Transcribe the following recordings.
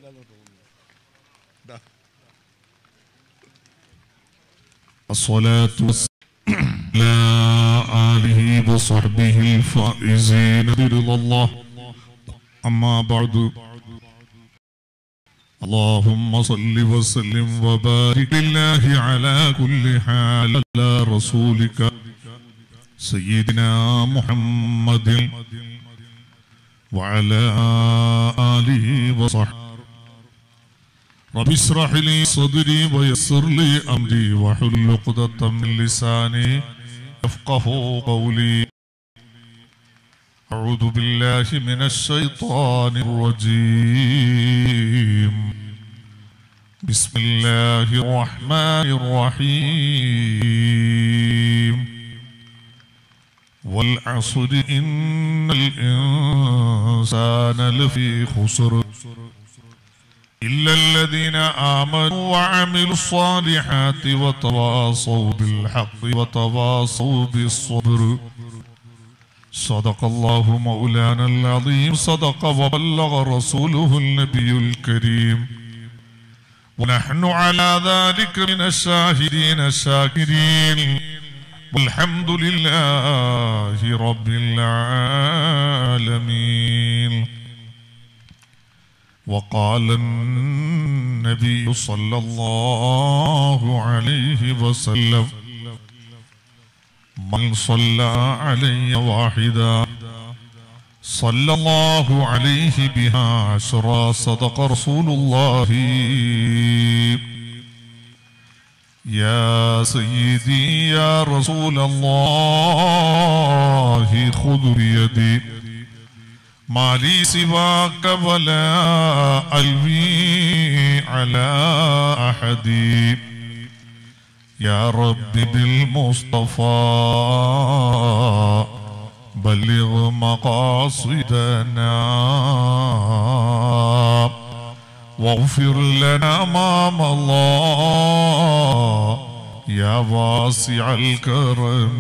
الصلاة والسلام على آله وصحبه الفائزين برضا الله أما بعد اللهم صل وسلم وبارك لله على كل حال على رسولك سيدنا محمد وعلى آله وصحبه رب اشرح لي صدري ويسر لي أمري واحلل عقدة من لساني يفقه قولي أعوذ بالله من الشيطان الرجيم بسم الله الرحمن الرحيم والعصر إن الإنسان لفي خسر إلا الذين آمنوا وعملوا الصالحات وتواصوا بالحق وتواصوا بالصبر صدق الله مولانا العظيم صدق وبلغ رسوله النبي الكريم ونحن على ذلك من الشاهدين الشاكرين والحمد لله رب العالمين وقال النبي صلى الله عليه وسلم من صلى علي واحدا صلى الله عليه بها عشرا صدق رسول الله يا سيدي يا رسول الله خذ بيدي ما لي سواك ولا ألوي على أحد يا رب بالمصطفى بلغ مقاصدنا واغفر لنا ما مضى يا واسع الكرم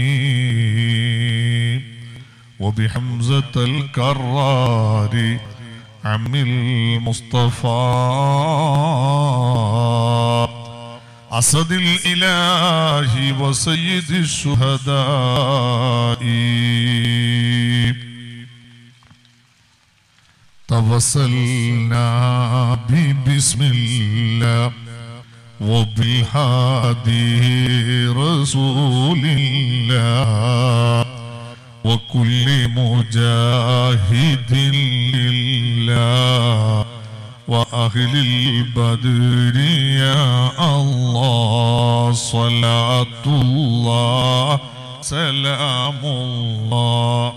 وبحمزة الكرار عم المصطفى أسد الإله وسيد الشهداء توسلنا ببسم الله وبالهادي رسول الله وكل مجاهد لله وأهل البدر يا الله صلاة الله سلام الله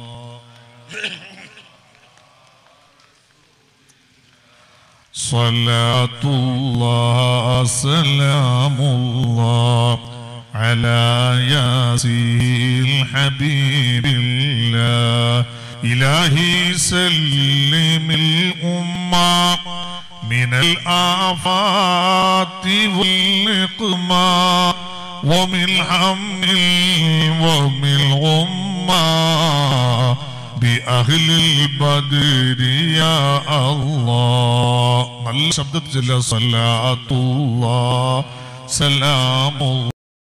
صلاة الله سلام الله على ياسين حبيب الله إلهي سلم الأمة من الآفات والنقمة ومن هم ومن غمة بأهل البدر يا الله നല്ല ശബ്ദത്തിൽ ചൊല്ല സലാത്തുള്ള സലാമുള്ള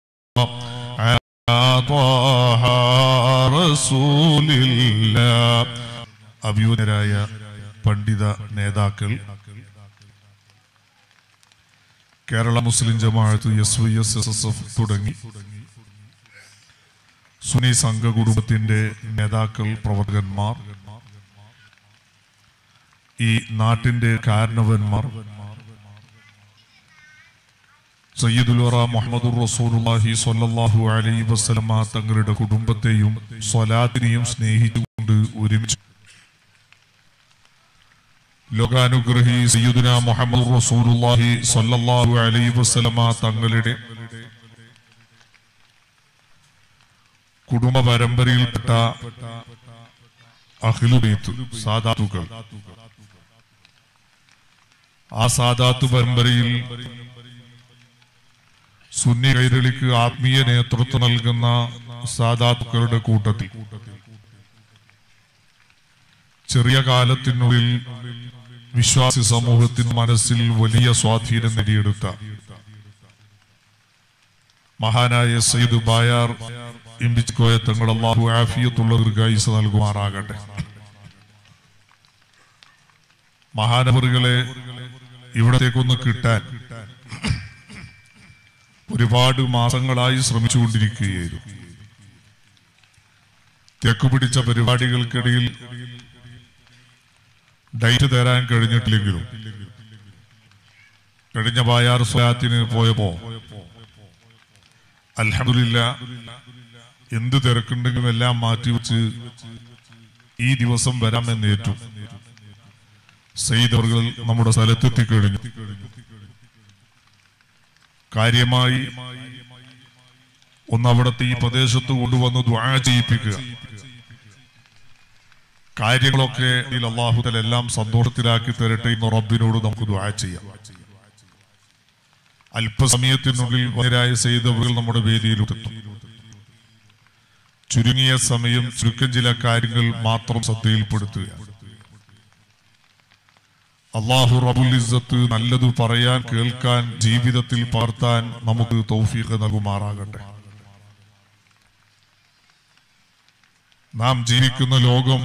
طه رسول الله അഭിയൂനരായ പണ്ഡിത നേതാക്കൾ Kerala Muslim Jamaath S V S S S F തുടങ്ങി സുനി സംഘ കുടുംബത്തിന്റെ നേതാക്കൾ പ്രവർത്തകന്മാർ ഈ നാട്ടിന്റെ കാരണവന്മാർ സയ്യിദുൽവറ മുഹമ്മദുർ റസൂലുള്ളാഹി സ്വല്ലല്ലാഹു അലൈഹി വസല്ലമ തങ്ങളുടെ കുടുംബത്തെയും സ്വലാത്തിനെയും സ്നേഹിച്ചുകൊണ്ട് ഒരുമിച്ച് ലോകാനുഗ്രഹി സയ്യിദുന മുഹമ്മദ് റസൂലുള്ളാഹി സ്വല്ലല്ലാഹു അലൈഹി വസല്ലമ തങ്ങളുടെ കുടുംബ പരമ്പരയിൽപ്പെട്ട അഖിലുബൈത്ത് സാദാത്തുകൾ ആ സാദാത്ത് പരമ്പരയിൽ സുന്നി കൈരളിക്ക് ആത്മീയ നേതൃത്വം നൽകുന്ന സാദാത്തുക്കളുടെ കൂട്ടത്തിൽ ചെറിയ കാലത്തിനുള്ളിൽ വിശ്വാസി സമൂഹത്തിന് മനസ്സിൽ വലിയ സ്വാധീനം നേടിയെടുത്ത മഹാനായ സയ്യിദ് ബായാർ ഇമ്പിച്ച്കോയ തങ്ങൾ അള്ളാഹു ആഫിയത്തുള്ള ദീർഘായുസ് നൽകുമാറാകട്ടെ മഹാനവറുകളെ ഇവിടത്തേക്കൊന്ന് കിട്ടാൻ ഒരുപാട് മാസങ്ങളായി ശ്രമിച്ചുകൊണ്ടിരിക്കുകയായിരുന്നു തെക്കു പിടിച്ച പരിപാടികൾക്കിടയിൽ ഡേറ്റ് തരാൻ കഴിഞ്ഞിട്ടില്ലെങ്കിലും കഴിഞ്ഞ ബായാർ സ്വലാത്തിന് പോയപ്പോ അൽഹമില്ല എന്ത് തിരക്കുണ്ടെങ്കിലും എല്ലാം മാറ്റിവെച്ച് ഈ ദിവസം വരാമെന്ന് ഏറ്റു സെയ്ദ് അവർ നമ്മുടെ സ്ഥലത്തെത്തി കഴിഞ്ഞു കാര്യമായി ഒന്ന് അവിടുത്തെ ഈ പ്രദേശത്ത് കൊണ്ടുവന്ന് ദ്വാ ചെയ്യിപ്പിക്കുക കാര്യങ്ങളൊക്കെ ഇതിൽ അള്ളാഹുദൽ എല്ലാം സന്തോഷത്തിലാക്കി തരട്ടെ എന്ന് റബ്ബിനോട് നമുക്ക് ദ്വാ ചെയ്യാം അല്പസമയത്തിനുള്ളിൽ വനരായ ചെയ്തവർ നമ്മുടെ വേദിയിലെത്തും ചുരുങ്ങിയ സമയം ചുരുക്കം ചില കാര്യങ്ങൾ മാത്രം ശ്രദ്ധയിൽപ്പെടുത്തുക അള്ളാഹു റബുൽ ഇസ്സത്ത് നല്ലത് പറയാൻ കേൾക്കാൻ ജീവിതത്തിൽ പകർത്താൻ നമുക്ക് തൗഫീഖ് നൽകുമാറാകട്ടെ നാം ജീവിക്കുന്ന ലോകം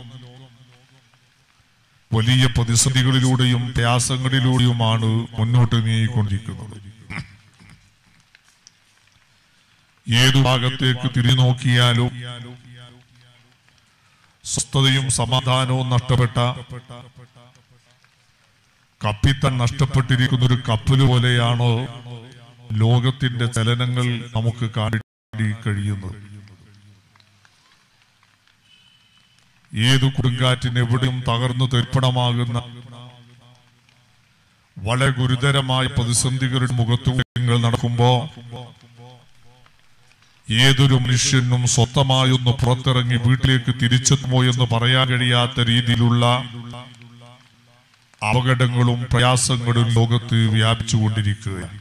വലിയ പ്രതിസന്ധികളിലൂടെയും പ്രയാസങ്ങളിലൂടെയുമാണ് മുന്നോട്ട് നീങ്ങിക്കൊണ്ടിരിക്കുന്നത് ഏതു ഭാഗത്തേക്ക് തിരിഞ്ഞു നോക്കിയാലും സ്വസ്ഥതയും സമാധാനവും നഷ്ടപ്പെട്ട കപ്പിത്തൻ നഷ്ടപ്പെട്ടിരിക്കുന്ന ഒരു കപ്പല് പോലെയാണോ ലോകത്തിന്റെ ചലനങ്ങൾ നമുക്ക് കാണി കഴിയുന്നത് ഏതു കൊടുങ്കാറ്റിന് എവിടെയും തകർന്നു തെർപ്പണമാകുന്ന വളരെ ഗുരുതരമായ പ്രതിസന്ധികളുടെ മുഖത്തൂടെ നിങ്ങൾ നടക്കുമ്പോ ഏതൊരു മനുഷ്യനും സ്വന്തമായൊന്ന് പുറത്തിറങ്ങി വീട്ടിലേക്ക് തിരിച്ചെത്തുമോ എന്ന് പറയാൻ കഴിയാത്ത രീതിയിലുള്ള അപകടങ്ങളും പ്രയാസങ്ങളും ലോകത്ത് വ്യാപിച്ചുകൊണ്ടിരിക്കുകയാണ്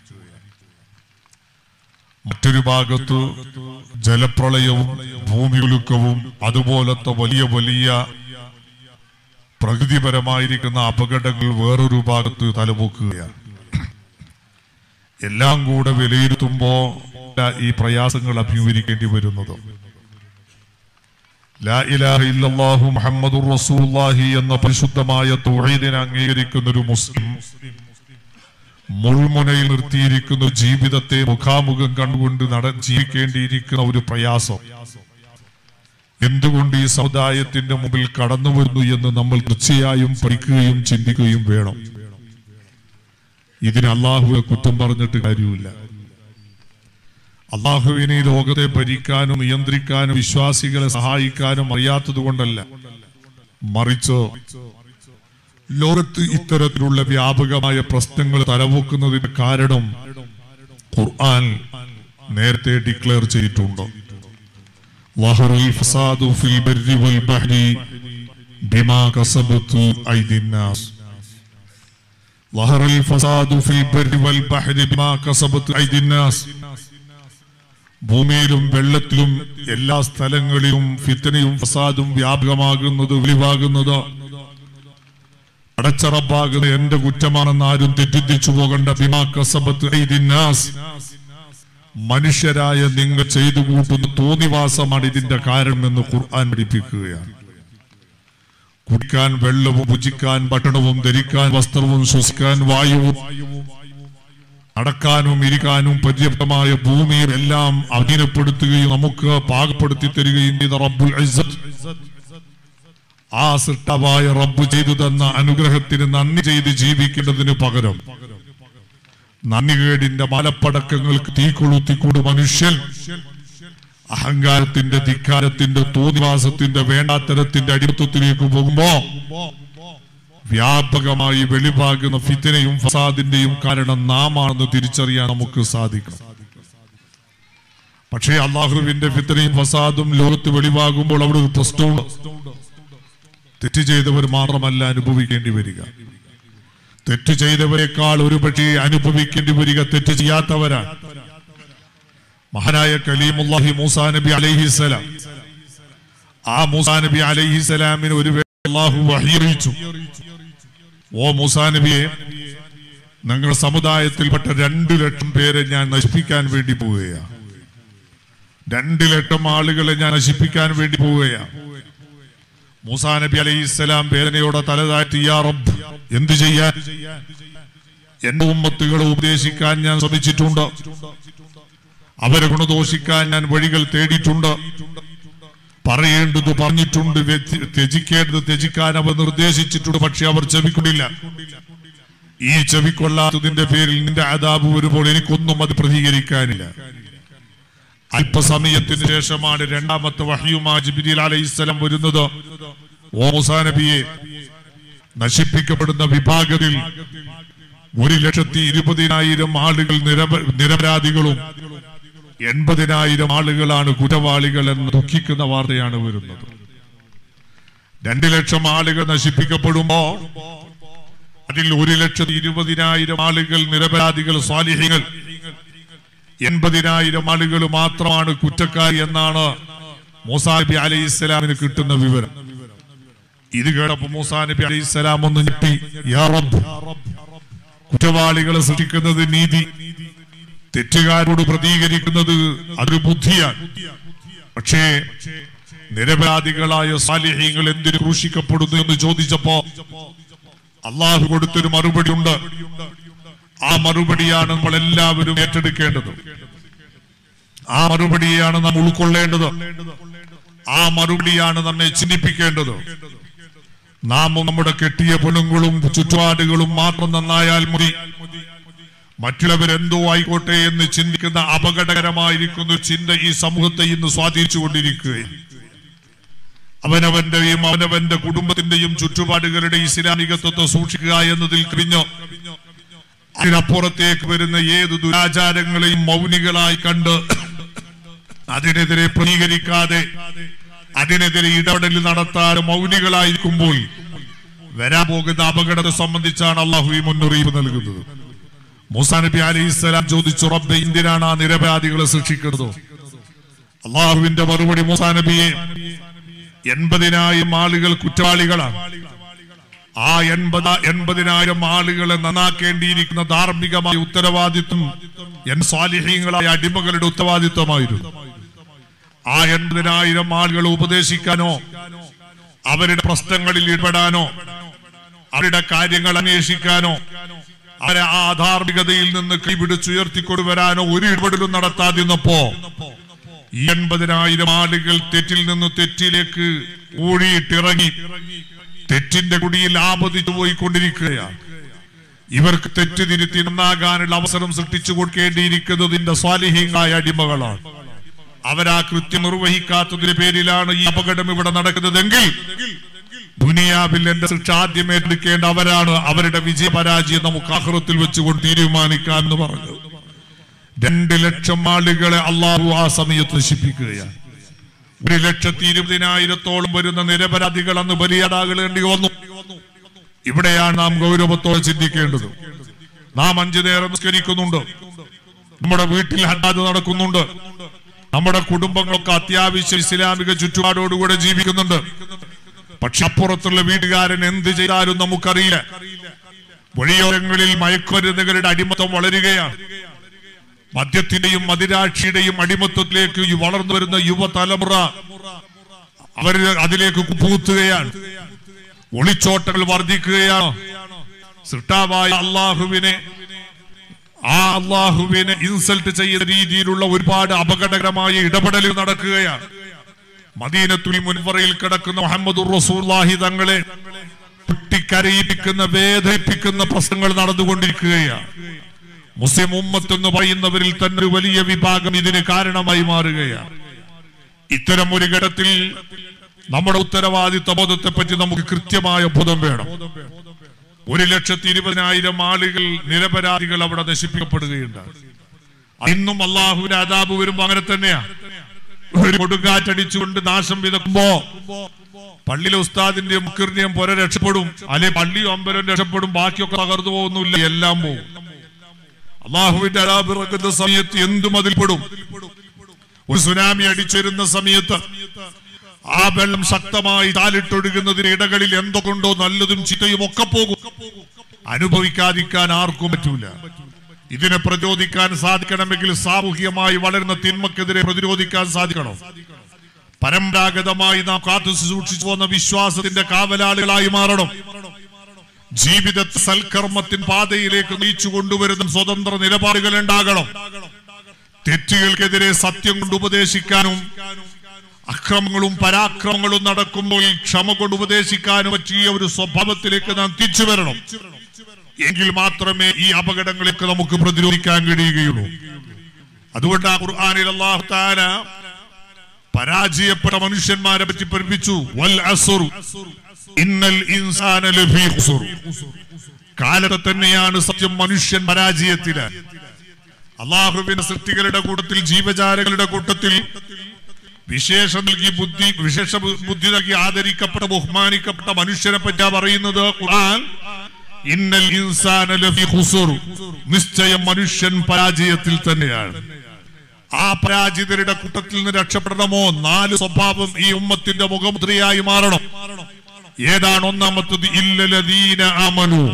മറ്റൊരു ഭാഗത്ത് ജലപ്രളയവും ഭൂമികുലുക്കവും അതുപോലത്തെ വലിയ വലിയ പ്രകൃതിപരമായിരിക്കുന്ന അപകടങ്ങൾ വേറൊരു ഭാഗത്ത് തലപൊക്കുകയാണ് എല്ലാം കൂടെ വിലയിരുത്തുമ്പോ ഈ പ്രയാസങ്ങൾ അഭിമുഖീകരിക്കേണ്ടി വരുന്നത് ലാ ഇലാഹ ഇല്ലല്ലാഹു മുഹമ്മദുർ റസൂലുള്ളാഹി എന്ന പരിശുദ്ധമായ തൗഹീദിനെ അംഗീകരിക്കുന്ന ഒരു മുസ്ലിം മുൾമുനയിൽ നിർത്തിയിരിക്കുന്ന ജീവിതത്തെ മുഖാമുഖം കണ്ടുകൊണ്ട് നട ജീവിക്കേണ്ടിയിരിക്കുന്ന ഒരു പ്രയാസം എന്തുകൊണ്ട് ഈ സമുദായത്തിന്റെ മുമ്പിൽ കടന്നു വരുന്നു എന്ന് നമ്മൾ തീർച്ചയായും പഠിക്കുകയും ചിന്തിക്കുകയും വേണം ഇതിന് അള്ളാഹുവെ കുറ്റം പറഞ്ഞിട്ട് കാര്യമില്ല അള്ളാഹുവിനെ ഈ ലോകത്തെ ഭരിക്കാനും നിയന്ത്രിക്കാനും വിശ്വാസികളെ സഹായിക്കാനും അറിയാത്തത് കൊണ്ടല്ല മറിച്ച് ലോകത്ത് ഇത്തരത്തിലുള്ള വ്യാപകമായ പ്രശ്നങ്ങൾ തലവൂക്കുന്നതിന് കാരണം ഖുർആൻ നേരത്തെ ഡിക്ലെയർ ചെയ്തിട്ടുണ്ട് വഹറുൽ ഫസാദു ഫിൽ ബർരി വൽ ബഹ്രി ബിമാ കസബത്തു ഐദിൻ നാസ് വഹറുൽ ഫസാദു ഫിൽ ബർരി വൽ ബഹ്രി ബിമാ കസബത്തു ഐദിൻ നാസ് ഭൂമിയിലും വെള്ളത്തിലും എല്ലാ സ്ഥലങ്ങളിലും ഫിത്തനയും ഫസാദും വ്യാപകമാകുന്നത് വെളിവാകുന്നത് അടച്ചറപ്പാകുന്ന എന്റെ കുറ്റമാണെന്ന് ആരും തെറ്റിദ്ധരിച്ചു പോകേണ്ട ബിമാ കസബത്ത് ഐദിന്നാസ് മനുഷ്യരായ നിങ്ങൾ ചെയ്തു കൂട്ടുന്ന തോന്നിവാസമാണ് ഇതിന്റെ കാരണമെന്ന് ഖുർആൻ പഠിപ്പിക്കുകയാണ് കുടിക്കാൻ വെള്ളവും ഭുജിക്കാൻ ഭക്ഷണവും ധരിക്കാൻ വസ്ത്രവും ശ്വസിക്കാൻ വായുവും നടക്കാനും ഇരിക്കാനും പര്യാപ്തമായ ഭൂമിയിൽ എല്ലാം അധീനപ്പെടുത്തുകയും നമുക്ക് പാകപ്പെടുത്തി തരികയും ചെയ്ത റബ്ബുൽ ഇസ്സത്ത് ആ സൃഷ്ടമായ റബ്ബ് ചെയ്തു തന്ന അനുഗ്രഹത്തിന് നന്ദി ചെയ്ത് ജീവിക്കേണ്ടതിന് പകരം നന്ദികേടിന്റെ മലപ്പടക്കങ്ങൾക്ക് തീ കൊളുത്തിക്കൂട് മനുഷ്യൻ അഹങ്കാരത്തിന്റെ ധിക്കാരത്തിന്റെ തോന്നിവാസത്തിന്റെ വേണ്ടാത്തരത്തിന്റെ അടിമത്വത്തിലേക്ക് പോകുമ്പോ വ്യാപകമായി വെളിവാകുന്ന ഫിത്തിനെയും ഫസാദിന്റെയും കാരണം നാമാണെന്ന് തിരിച്ചറിയാൻ നമുക്ക് സാധിക്കും പക്ഷേ അള്ളാഹുവിന്റെ ഫിത്തനയും ഫസാദും ലോകത്ത് വെളിവാകുമ്പോൾ അവിടെ ഒരു പ്രശ്നമുണ്ട് തെറ്റ് ചെയ്തവർ മാത്രമല്ല അനുഭവിക്കേണ്ടി വരിക തെറ്റ് ചെയ്തവരെക്കാൾ ഒരുപക്ഷെ അനുഭവിക്കേണ്ടി വരിക തെറ്റ് ചെയ്യാത്തവരാണ് മഹാനായ കലീമുല്ലാഹി മൂസാ നബി അലൈഹിസലാം ആ മൂസാ നബി അലൈഹിസലാമിന് ഒരു വേള അള്ളാഹു വഹീറിയിച്ചു ഓ മൂസാ നബിയെ നിങ്ങളുടെ സമുദായത്തിൽപ്പെട്ട രണ്ടു ലക്ഷം പേരെ ഞാൻ നശിപ്പിക്കാൻ വേണ്ടി പോവുകയാണ് രണ്ട് ലക്ഷം ആളുകളെ ഞാൻ നശിപ്പിക്കാൻ വേണ്ടി പോവുകയാണ് മൂസാ നബി അലൈഹി ഇസ്ലാം വേദനയോടെ തലതാറ്റി യാ റബ്ബ് എന്ത് ചെയ്യാൻ എന്റെ ഉമ്മത്തുകളെ ഉപദേശിക്കാൻ ഞാൻ ശ്രമിച്ചിട്ടുണ്ട് അവരെ ഗുണദോഷിക്കാൻ ഞാൻ വഴികൾ തേടിയിട്ടുണ്ട് പറയേണ്ടത് പറഞ്ഞിട്ടുണ്ട് വ്യതി- ത്യജിക്കേണ്ടത് ത്യജിക്കാൻ അവർ നിർദ്ദേശിച്ചിട്ടുണ്ട് പക്ഷെ അവർ ചെവിക്കൊണ്ടില്ല ഈ ചെവിക്കൊള്ളാത്തതിന്റെ പേരിൽ നിന്റെ ആദാബ് വരുമ്പോൾ എനിക്കൊന്നും അത് പ്രതികരിക്കാനില്ല അല്പസമയത്തിന് ശേഷമാണ് രണ്ടാമത്തെ വഹിയുമാ ജിബിരിൽ അലൈഹിസ്സലാം വരുന്നത് ഓ മുസാ നബിയെ നശിപ്പിക്കപ്പെടുന്ന വിഭാഗത്തിൽ ഒരു ലക്ഷത്തി ഇരുപതിനായിരം ആളുകൾ നിരപ നിരപരാധികളും എൺപതിനായിരം ആളുകളാണ് കുറ്റവാളികൾ എന്ന് ദുഃഖിക്കുന്ന വാർത്തയാണ് വരുന്നത് രണ്ടു ലക്ഷം ആളുകൾ നശിപ്പിക്കപ്പെടുമ്പോ അതിൽ ഒരു ലക്ഷത്തി ഇരുപതിനായിരം ആളുകൾ നിരപരാധികൾ സ്വാലിഹികൾ എൺപതിനായിരം ആളുകൾ മാത്രമാണ് കുറ്റക്കാരി എന്നാണ് മൂസാ നബി അലൈഹി ഇസ്ലാമിന് കിട്ടുന്ന വിവരം ഇത് കേട്ടപ്പോ മൂസാ നബി അലൈഹി ഇസ്ലാം ഒന്ന് ഞെട്ടി യാ റബ്ബ് കുറ്റവാളികളെ സൃഷ്ടിക്കുന്നത് നീതി തെറ്റുകാരോട് പ്രതികരിക്കുന്നത് അതൊരു ബുദ്ധിയാണ് പക്ഷേ നിരപരാധികളായ സാലിഹ്യങ്ങൾ എന്തിനു ക്രൂശിക്കപ്പെടുന്നു എന്ന് ചോദിച്ചപ്പോ അള്ളാഹു കൊടുത്തൊരു മറുപടി ഉണ്ട് ആ മറുപടിയാണ് നമ്മൾ എല്ലാവരും ഏറ്റെടുക്കേണ്ടത് ആ മറുപടിയാണ് നാം ഉൾക്കൊള്ളേണ്ടത് ആ മറുപടിയാണ് നമ്മെ ചിന്തിപ്പിക്കേണ്ടത് നാമും നമ്മുടെ കെട്ടിയ പൊന്നുകളും ചുറ്റുപാടുകളും മാത്രം നന്നായാൽ മതി മറ്റുള്ളവരെന്തോ ആയിക്കോട്ടെ എന്ന് ചിന്തിക്കുന്ന അപകടകരമായിരിക്കുന്ന ചിന്ത ഈ സമൂഹത്തെ ഇന്ന് സ്വാധീനിച്ചുകൊണ്ടിരിക്കുകയാണ് അവനവന്റെയും അവനവന്റെ കുടുംബത്തിന്റെയും ചുറ്റുപാടുകളുടെ ഇസ്ലാമികത്വത്തെ സൂക്ഷിക്കുക എന്നതിൽ കഴിഞ്ഞോ അതിനപ്പുറത്തേക്ക് വരുന്ന ഏത് ദുരാചാരങ്ങളെയും മൗനികളായി കണ്ട് അതിനെതിരെ പ്രതികരിക്കാതെ അതിനെതിരെ ഇടപെടൽ നടത്താതെ മൗനികളായിരിക്കുമ്പോൾ വരാൻ പോകുന്ന അപകടത്തെ സംബന്ധിച്ചാണ് അള്ളാഹു ഈ മുന്നറിയിപ്പ് നൽകുന്നത് മൂസാ നബി അലൈഹി സ്വലാം ചോദിച്ചു റബ്ബെ എന്തിനാണ് ആ നിരപരാധികളെ ശിക്ഷിക്കുന്നത് അള്ളാഹുവിന്റെ മറുപടി മൂസാ നബിയെ എൺപതിനായിരം ആളുകൾ കുറ്റവാളികളാണ് ആ എൺപത് എൺപതിനായിരം ആളുകളെ നന്നാക്കേണ്ടിയിരിക്കുന്ന ധാർമ്മികമായ ഉത്തരവാദിത്വം എൻ സ്വാലിഹ്യങ്ങളായ അടിമകളുടെ ഉത്തരവാദിത്വമായിരുന്നു ആ എൺപതിനായിരം ആളുകളെ ഉപദേശിക്കാനോ അവരുടെ പ്രശ്നങ്ങളിൽ ഇടപെടാനോ അവരുടെ കാര്യങ്ങൾ അന്വേഷിക്കാനോ അവരെ ആ അധാർമികതയിൽ നിന്ന് കൈപിടിച്ചുയർത്തിക്കൊണ്ടുവരാനോ ഒരു ഇടപെടലും നടത്താതിരുന്നപ്പോ ഈ എൺപതിനായിരം ആളുകൾ തെറ്റിൽ നിന്ന് തെറ്റിലേക്ക് ഊഴിയിട്ടിറങ്ങി തെറ്റിന്റെ കുടിയിൽ ആപതിച്ചു പോയിക്കൊണ്ടിരിക്കുകയാണ് ഇവർക്ക് തെറ്റ് തിരുത്തി നന്നാകാനുള്ള അവസരം സൃഷ്ടിച്ചു കൊടുക്കേണ്ടിയിരിക്കുന്നതിന്റെ സ്വാലിഹ്യങ്ങളായ അടിമകളാണ് അവരാ കൃത്യം നിർവഹിക്കാത്തതിന്റെ പേരിലാണ് ഈ അപകടം ഇവിടെ നടക്കുന്നതെങ്കിൽ ദുനിയാവിൽ എന്റെ ശിക്ഷ ആദ്യം ഏറ്റെടുക്കേണ്ട അവരാണ് അവരുടെ വിജയപരാജയം നമുക്ക് ആഹ്റത്തിൽ വെച്ചുകൊണ്ട് തീരുമാനിക്കാം എന്ന് പറഞ്ഞു രണ്ട് ലക്ഷം ആളുകളെ അള്ളാഹു ആ സമയത്ത് നശിപ്പിക്കുകയാണ് ഒരു ലക്ഷത്തി ഇരുപതിനായിരത്തോളം വരുന്ന നിരപരാധികൾ അന്ന് ബലിയാടാകേണ്ടി വന്നു ഇവിടെയാണ് നാം ഗൗരവത്തോടെ ചിന്തിക്കേണ്ടത് നാം അഞ്ചു നേരം നിസ്കരിക്കുന്നുണ്ട് നമ്മുടെ വീട്ടിൽ ഹദ്ദാദ് നടക്കുന്നുണ്ട് നമ്മുടെ കുടുംബങ്ങളൊക്കെ അത്യാവശ്യം ഇസ്ലാമിക ചുറ്റുപാടോടുകൂടെ ജീവിക്കുന്നുണ്ട് പക്ഷെ അപ്പുറത്തുള്ള വീട്ടുകാരൻ എന്ത് ചെയ്താലും നമുക്കറിയില്ല വഴിയോരങ്ങളിൽ മയക്കുമരുന്നുകളുടെ അടിമത്തം വളരുകയാണ് മദ്യത്തിന്റെയും മദിരാക്ഷിയുടെയും അടിമത്വത്തിലേക്ക് ഈ വളർന്നു വരുന്ന യുവതലമുറ അവർ അതിലേക്ക് പൂത്തുകയാണ് ഒളിച്ചോട്ടങ്ങൾ വർദ്ധിക്കുകയാണ് സൃഷ്ടാവായ അള്ളാഹുവിനെ ആ അള്ളാഹുവിനെ ഇൻസൾട്ട് ചെയ്യുന്ന രീതിയിലുള്ള ഒരുപാട് അപകടകരമായ ഇടപെടലുകൾ നടക്കുകയാണ് മദീനത്തുൽ മുൻവറയിൽ കിടക്കുന്ന മുഹമ്മദ് റസൂല്ലാഹി തങ്ങളെ പൊട്ടിക്കരയിപ്പിക്കുന്ന വേദനിപ്പിക്കുന്ന പ്രശ്നങ്ങൾ നടന്നുകൊണ്ടിരിക്കുകയാണ് മുസ്ലിം ഉമ്മത്ത് എന്ന് പറയുന്നവരിൽ തന്നെ ഒരു വലിയ വിഭാഗം ഇതിന് കാരണമായി മാറുകയാണ് ഇത്തരം ഒരു ഘട്ടത്തിൽ നമ്മുടെ ഉത്തരവാദിത്വ ബോധത്തെ പറ്റി നമുക്ക് കൃത്യമായ ബോധം വേണം ഒരു ലക്ഷത്തി ഇരുപതിനായിരം ആളുകൾ നിരപരാധികൾ അവിടെ നശിപ്പിക്കപ്പെടുകയുണ്ട് ഇന്നും അള്ളാഹുവിന്റെ അതാബ് വരുമ്പോ അങ്ങനെ തന്നെയാ ഒരു കൊടുങ്കാറ്റടിച്ചുകൊണ്ട് നാശം വിതക്കുമ്പോ പള്ളിയിലെ ഉസ്താദിന്റെ മുക്കിറിന്റെയും പുര രക്ഷപ്പെടും അല്ലെ പള്ളിയും അമ്പലം രക്ഷപ്പെടും ബാക്കിയൊക്കെ തകർന്നു പോകുന്നില്ല എല്ലാം പോകും അള്ളാഹുവിന്റെ അതാബ് ഇറക്കുന്ന സമയത്ത് എന്തും അതിൽപ്പെടും ഒരു സുനാമി അടിച്ചുവരുന്ന സമയത്ത് ആ വെള്ളം ശക്തമായി താലിട്ടൊഴുകുന്നതിന് ഇടകളിൽ എന്തൊക്കെയുണ്ടോ നല്ലതും ചീത്തയും ഒക്കെ പോകും അനുഭവിക്കാതിരിക്കാൻ ആർക്കും പറ്റൂല ഇതിനെ പ്രതിരോധിക്കാൻ സാധിക്കണമെങ്കിൽ സാമൂഹികമായി വളരുന്ന തിന്മക്കെതിരെ പ്രതിരോധിക്കാൻ സാധിക്കണം പരമ്പരാഗതമായി നാം കാത്തു സൂക്ഷിച്ചു പോന്ന വിശ്വാസത്തിന്റെ കാവലാളികളായി മാറണം ജീവിതത്തെ സൽക്കർമ്മത്തിൻ പാതയിലേക്ക് നയിച്ചു കൊണ്ടുവരുന്ന സ്വതന്ത്ര നിലപാടുകൾ ഉണ്ടാകണം തെറ്റുകൾക്കെതിരെ സത്യം കൊണ്ട് ഉപദേശിക്കാനും അക്രമങ്ങളും പരാക്രമങ്ങളും നടക്കുമ്പോൾ ക്ഷമ കൊണ്ട് ഉപദേശിക്കാനും പറ്റിയ ഒരു സ്വഭാവത്തിലേക്ക് നാം തിരിച്ചു വരണം എങ്കിൽ മാത്രമേ ഈ അപകടങ്ങളെയൊക്കെ നമുക്ക് പ്രതിരോധിക്കാൻ കഴിയുകയുള്ളൂ അതുകൊണ്ട് ആ ഖുർആനിൽ അല്ലാഹു തആല പരാജയപ്പെട്ട മനുഷ്യന്മാരെ പറ്റി പഠിപ്പിച്ചു വൽ അസുർ ഇന്നൽ ഇൻസാന ലഫീ ഖുസുർ കാലത്തെ തന്നെയാണ് സത്യം മനുഷ്യൻ പരാജയത്തില് അള്ളാഹുവിന്റെ സൃഷ്ടികളുടെ കൂട്ടത്തിൽ ജീവജാലങ്ങളുടെ കൂട്ടത്തിൽ വിശേഷം നൽകി ബുദ്ധി വിശേഷ ബു- ബുദ്ധി നൽകി ആദരിക്കപ്പെട്ട ബഹുമാനിക്കപ്പെട്ട മനുഷ്യനെ പറ്റാ പറയുന്നത് ഖുർആൻ ഇന്നൽ ഇൻസാന ലഫീ ഖുസുർ നിശ്ചയം മനുഷ്യൻ പരാജയത്തിൽ തന്നെയാണ് ആ പരാജിതരുടെ കൂട്ടത്തിൽ നിന്ന് രക്ഷപ്പെടണമോ നാല് സ്വഭാവം ഈ ഉമ്മത്തിന്റെ മുഖമുദ്രയായി മാറണം ഏതാണ് ഒന്നാമത്തത് ഇല്ലലദീന ആമനു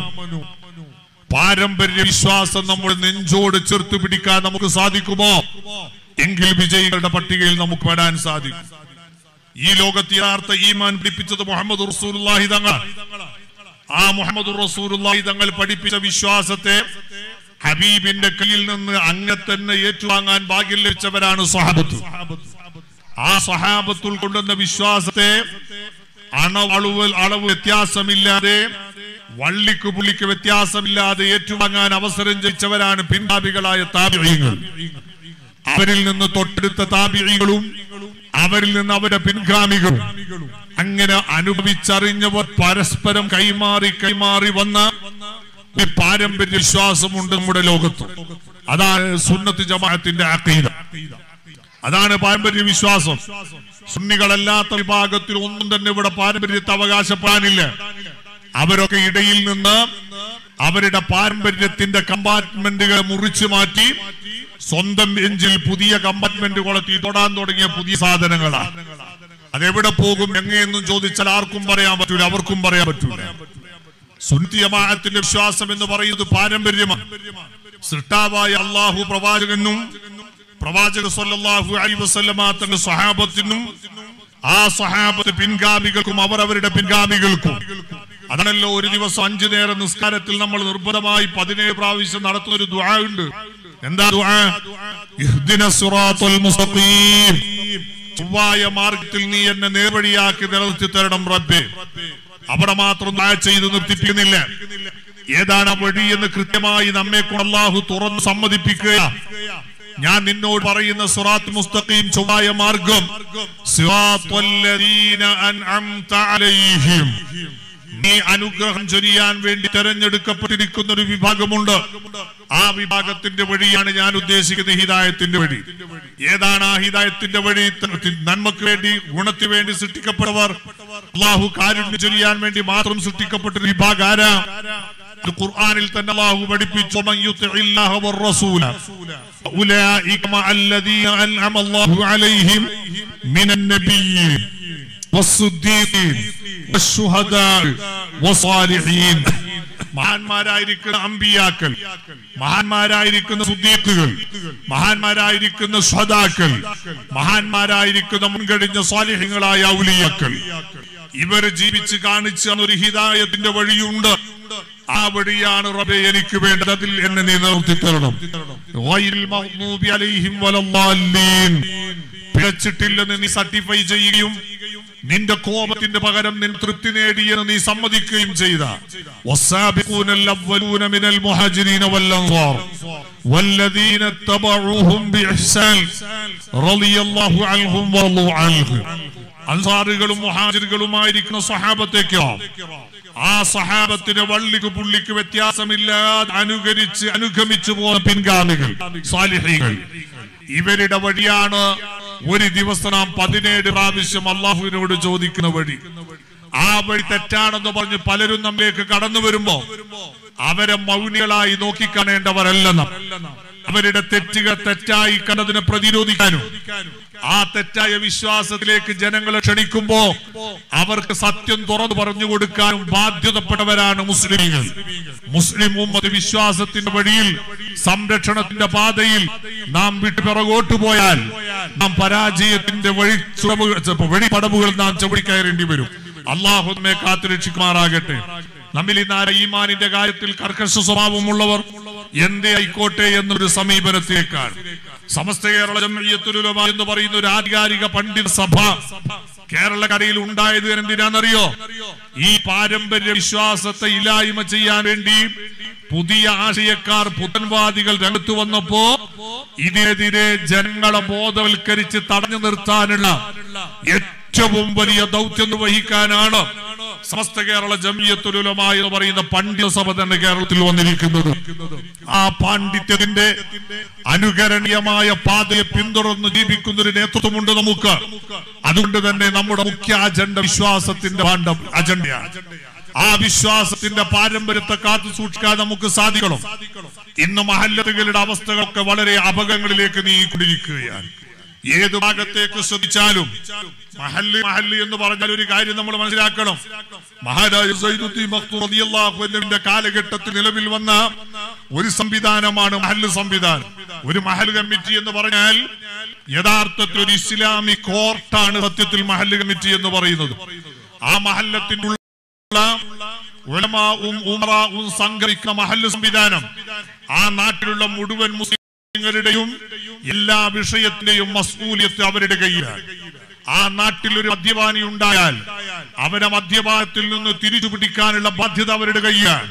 പാരമ്പര്യ വിശ്വാസം നമ്മൾ നെഞ്ചോട് ചേർത്ത് പിടിക്കാൻ നമുക്ക് സാധിക്കുമോ എങ്കിൽ വിജയികളുടെ പട്ടികയിൽ നമുക്ക് പെടാൻ സാധിക്കും ഈ ലോകത്ത് യഥാർത്ഥ ഈമാൻ പഠിപ്പിച്ചത് മുഹമ്മദ് റസൂലുള്ളാഹി തങ്ങൾ ആ മുഹമ്മദ് റസൂലുള്ളാഹി തങ്ങൾ പഠിപ്പിച്ച വിശ്വാസത്തെ ഹബീബിന്റെ കയ്യിൽ നിന്ന് അങ്ങനെ തന്നെ ഏറ്റുവാങ്ങാൻ ഭാഗ്യം ലഭിച്ചവരാണ് സ്വഹാബത്ത് ആ സ്വഹാബത്ത് ഉൾക്കൊണ്ടുന്ന വിശ്വാസത്തെ അണവളവ് അളവ് വ്യത്യാസമില്ലാതെ വള്ളിക്ക് പുള്ളിക്ക് വ്യത്യാസമില്ലാതെ ഏറ്റുവാങ്ങാൻ അവസരം ജയിച്ചവരാണ് പിൻഭാപികളായ താപികൾ അവരിൽ നിന്ന് തൊട്ടടുത്ത താപികളും അവരിൽ നിന്ന് അവരുടെ പിൻഗാമികളും അങ്ങനെ അനുഭവിച്ചറിഞ്ഞവർ പരസ്പരം കൈമാറി കൈമാറി വന്ന ഒരു പാരമ്പര്യ വിശ്വാസമുണ്ട് നമ്മുടെ ലോകത്ത് അതാണ് സുന്നത്ത് ജമാഅത്തിന്റെ അക്കീദ അതാണ് പാരമ്പര്യ വിശ്വാസം സുന്നികളല്ലാത്ത വിഭാഗത്തിൽ ഒന്നും തന്നെ ഇവിടെ പാരമ്പര്യത്തെ അവകാശപ്പെടാനില്ല അവരൊക്കെ ഇടയിൽ നിന്ന് അവരുടെ പാരമ്പര്യത്തിന്റെ കമ്പാർട്ട്മെന്റുകൾ മുറിച്ചു മാറ്റി സ്വന്തം എഞ്ചിൽ പുതിയ കമ്പാർട്ട്മെന്റ് കൊളത്തി തൊടാൻ തുടങ്ങിയ പുതിയ സാധനങ്ങളാണ് അതെവിടെ പോകും എങ്ങനെയെന്നും ചോദിച്ചാൽ ആർക്കും പറയാൻ പറ്റൂല അവർക്കും പറയാൻ പറ്റൂല സുന്നത്തി ജമാഅത്തിന്റെ വിശ്വാസം എന്ന് പറയുന്നത് പാരമ്പര്യമാണ് സൃഷ്ടാവായ അള്ളാഹു പ്രവാചകനും പ്രവാചക സല്ലല്ലാഹു അലൈഹി വസല്ലമ തന്റെ സ്വഹാബത്തിനും ആ സ്വഹാബത്ത് പിൻഗാമികൾക്കും അവർ അവരുടെ പിൻഗാമികൾക്കും അതാണല്ലോ ഒരു ദിവസം അഞ്ചു നേരം നിസ്കാരത്തിൽ നമ്മൾ നിർബന്ധമായി പതിനേഴ് പ്രാവശ്യം നടത്തുന്ന ഒരു ദുആ ഉണ്ട് എന്താ ദുആ ഇഹ്ദിന സിറാത്തുൽ മുസ്തഖീം ചൊവ്വായ മാർഗത്തിൽ നീ എന്നെ നേർവഴിയാക്കി നിലനിർത്തി തരണം റബ്ബേ അവിടെ മാത്രം ദുആ ചെയ്ത് നിർത്തിപ്പിക്കുന്നില്ല ഏതാണ് ആ വഴി എന്ന് കൃത്യമായി നമ്മെ കൊണ്ട് അള്ളാഹു തുറന്ന് സമ്മതിപ്പിക്കുക ഞാൻ നിന്നോട് പറയുന്ന സുറാത്ത് മുസ്തഖീം ചൊവ്വായ മാർഗം സിറാത്തുല്ലദീന അൻഅംത അലൈഹിം നീ അനുഗ്രഹം ചൊരിയാൻ വേണ്ടി തെരഞ്ഞെടുക്കപ്പെട്ടിരിക്കുന്ന ഒരു വിഭാഗമുണ്ട് ആ വിഭാഗത്തിന്റെ വഴിയാണ് ഞാൻ ഉദ്ദേശിക്കുന്ന ഹിദായത്തിന്റെ വഴി ഏതാണ് ആ ഹിദായത്തിന്റെ വഴി ത- നന്മക്ക് വേണ്ടി ഗുണത്തിന് വേണ്ടി സൃഷ്ടിക്കപ്പെട്ടവർ അള്ളാഹു കാരുണ്യം ചൊരിയാൻ വേണ്ടി മാത്രം സൃഷ്ടിക്കപ്പെട്ട ഒരു വിഭാഗം ആരാ ഇത് ഖുർആനിൽ തന്നെ അള്ളാഹു പഠിപ്പിച്ചു "വമൻ യുതിഇല്ലാഹ വറസൂല ഉലൈക മഅല്ലദീന അൻഅമ അല്ലാഹു അലൈഹിം മിനൻ നബിയ്യീൻ والصديقين والشهداء والصالحين മഹാന്മാരായിരിക്കുന്ന അമ്പിയാക്കൾ മഹാന്മാരായിരിക്കുന്ന സുദ്ദീഖുകൾ മഹാന്മാരായിരിക്കുന്ന സ്വതാക്കൾ മഹാന്മാരായിരിക്കുന്ന മുൻകഴിഞ്ഞ സ്വാലിഹ്യങ്ങളായ ഔലിയാക്കൾ ഇവർ ജീവിച്ച് കാണിച്ച ഒരു ഹിദായത്തിന്റെ വഴിയുണ്ട് ആ വഴിയാണ് റബെ എനിക്ക് വേണ്ടത് അതിൽ എന്നെ നീ നിർത്തി തരണം ഗൈറിൽ മഗ്ദൂബി അലൈഹിം വലദ്ദാലീൻ. പിഴച്ചിട്ടില്ലെന്ന് നീ സർട്ടിഫൈ ചെയ്യുകയും നിന്റെ കോപത്തിന്റെ പകരം നിൻ തൃപ്തി നേടിയെന്ന് നീ സമ്മതിക്കുകയും ചെയ്ത والسابقون الأولون من المهاجرين والأنصار والذين اتبعوهم بإحسان رضي الله عنهم ورضوا عنه അൻസാറുകളും മുഹാജിറുകളുമായിരിക്കുന്ന സഹാബത്തേക്കോ ആ സഹാബത്തിന് വള്ളിക്ക് പുള്ളിക്ക് വ്യത്യാസമില്ലാതെ അനുകരിച്ച് അനുഗമിച്ചു പോകുന്ന പിൻഗാമികൾ സാലിഹികൾ ഇവരുടെ വഴിയാണ് ഒരു ദിവസം നാം പതിനേഴ് പ്രാവശ്യം അള്ളാഹുവിനോട് ചോദിക്കുന്ന വഴി ആ വഴി തെറ്റാണെന്ന് പറഞ്ഞ് പലരും നമ്മിലേക്ക് കടന്നു വരുമ്പോ അവരെ മൗനികളായി നോക്കിക്കാണേണ്ടവരല്ല നാം അവരുടെ തെറ്റുകൾ തെറ്റായി കണ്ടതിനെ പ്രതിരോധിക്കാനും ആ തെറ്റായ വിശ്വാസത്തിലേക്ക് ജനങ്ങളെ ക്ഷണിക്കുമ്പോ അവർക്ക് സത്യം തുറന്നു പറഞ്ഞു കൊടുക്കാനും ബാധ്യതപ്പെട്ടവരാണ് മുസ്ലിങ്ങൾ മുസ്ലിം ഉമ്മത്ത് വിശ്വാസത്തിന്റെ വഴിയിൽ സംരക്ഷണത്തിന്റെ പാതയിൽ നാം വിട്ടു പിറകോട്ട് പോയാൽ നാം പരാജയത്തിന്റെ വഴി വഴിപടവുകൾ നാം ചവിടിക്കയറേണ്ടി വരും അള്ളാഹു നമ്മെ കാത്തുരക്ഷിക്കുമാറാകട്ടെ നമ്മിൽ ഇന്ന് ആര ഈമാനിന്റെ കാര്യത്തിൽ കർക്കശ സ്വഭാവമുള്ളവർ എന്തേ ആയിക്കോട്ടെ എന്നൊരു സമീപനത്തിലേക്കാണ് സമസ്ത കേരള ജമയത്തുലുലമ എന്ന് പറയുന്ന ഒരു ആധികാരിക പണ്ഡിത സഭ കേരളക്കരയിൽ ഉണ്ടായത് എന്തിനാണെന്നറിയോ ഈ പാരമ്പര്യ വിശ്വാസത്തെ ഇല്ലായ്മ ചെയ്യാൻ വേണ്ടി പുതിയ ആശയക്കാർ പുത്തൻവാദികൾ രംഗത്ത് വന്നപ്പോ ഇതിനെതിരെ ജനങ്ങളെ ബോധവൽക്കരിച്ച് തടഞ്ഞു നിർത്താനുള്ള ഏറ്റവും വലിയ ദൗത്യം നിർവഹിക്കാനാണ് സമസ്ത കേരള ജമിയത്തുലുലമ എന്ന് പറയുന്ന പണ്ഡിത സഭ തന്നെ കേരളത്തിൽ വന്നിരിക്കുന്നത് ആ പാണ്ഡിത്യത്തിന്റെ അനുകരണീയമായ പാതയെ പിന്തുടർന്ന് ജീവിക്കുന്ന ഒരു നേതൃത്വമുണ്ട് നമുക്ക് അതുകൊണ്ട് തന്നെ നമ്മുടെ മുഖ്യ അജണ്ട വിശ്വാസത്തിന്റെ പാണ്ഡം അജണ്ടയാണ് ആ വിശ്വാസത്തിന്റെ പാരമ്പര്യത്തെ കാത്തു സൂക്ഷിക്കാൻ നമുക്ക് സാധിക്കണം ഇന്ന് മഹല്ലത്തുകളുടെ അവസ്ഥകളൊക്കെ വളരെ അപകടങ്ങളിലേക്ക് നീങ്ങിക്കൊണ്ടിരിക്കുകയാണ് ഏത് ഭാഗത്തേക്ക് ശ്രദ്ധിച്ചാലും മഹല്ല് മഹല്ല് എന്ന് പറഞ്ഞാൽ ഒരു കാര്യം നമ്മൾ മനസ്സിലാക്കണം മഹാരാജ സൈദുദ്ദീൻ മഖ്ദൂം റളിയല്ലാഹു അൻഹുവിന്റെ കാലഘട്ടത്തിൽ നിലവിൽ വന്ന ഒരു സംവിധാനമാണ് മഹല്ല് സംവിധാനം ഒരു മഹൽ കമ്മിറ്റി എന്ന് പറഞ്ഞാൽ യഥാർത്ഥത്തിൽ ഒരു ഇസ്ലാമിക് കോർട്ടാണ് സത്യത്തിൽ മഹല്ല് കമ്മിറ്റി എന്ന് പറയുന്നത് ആ മഹല്ലത്തിനുള്ള ഉലമാവും ഉമറാവും സംഘടിക്കുന്ന മഹല്ല് സംവിധാനം ആ നാട്ടിലുള്ള മുഴുവൻ മുസ്ലിങ്ങളുടെയും എല്ലാ വിഷയത്തിന്റെയും മസ്കൂലിയത്ത് അവരുടെ കയ്യിലാണ് ആ നാട്ടിൽ ഒരു മദ്യപാനി ഉണ്ടായാൽ അവനെ മദ്യപാനത്തിൽ നിന്ന് തിരിച്ചു പിടിക്കാനുള്ള ബാധ്യത അവരുടെ കയ്യിലാണ്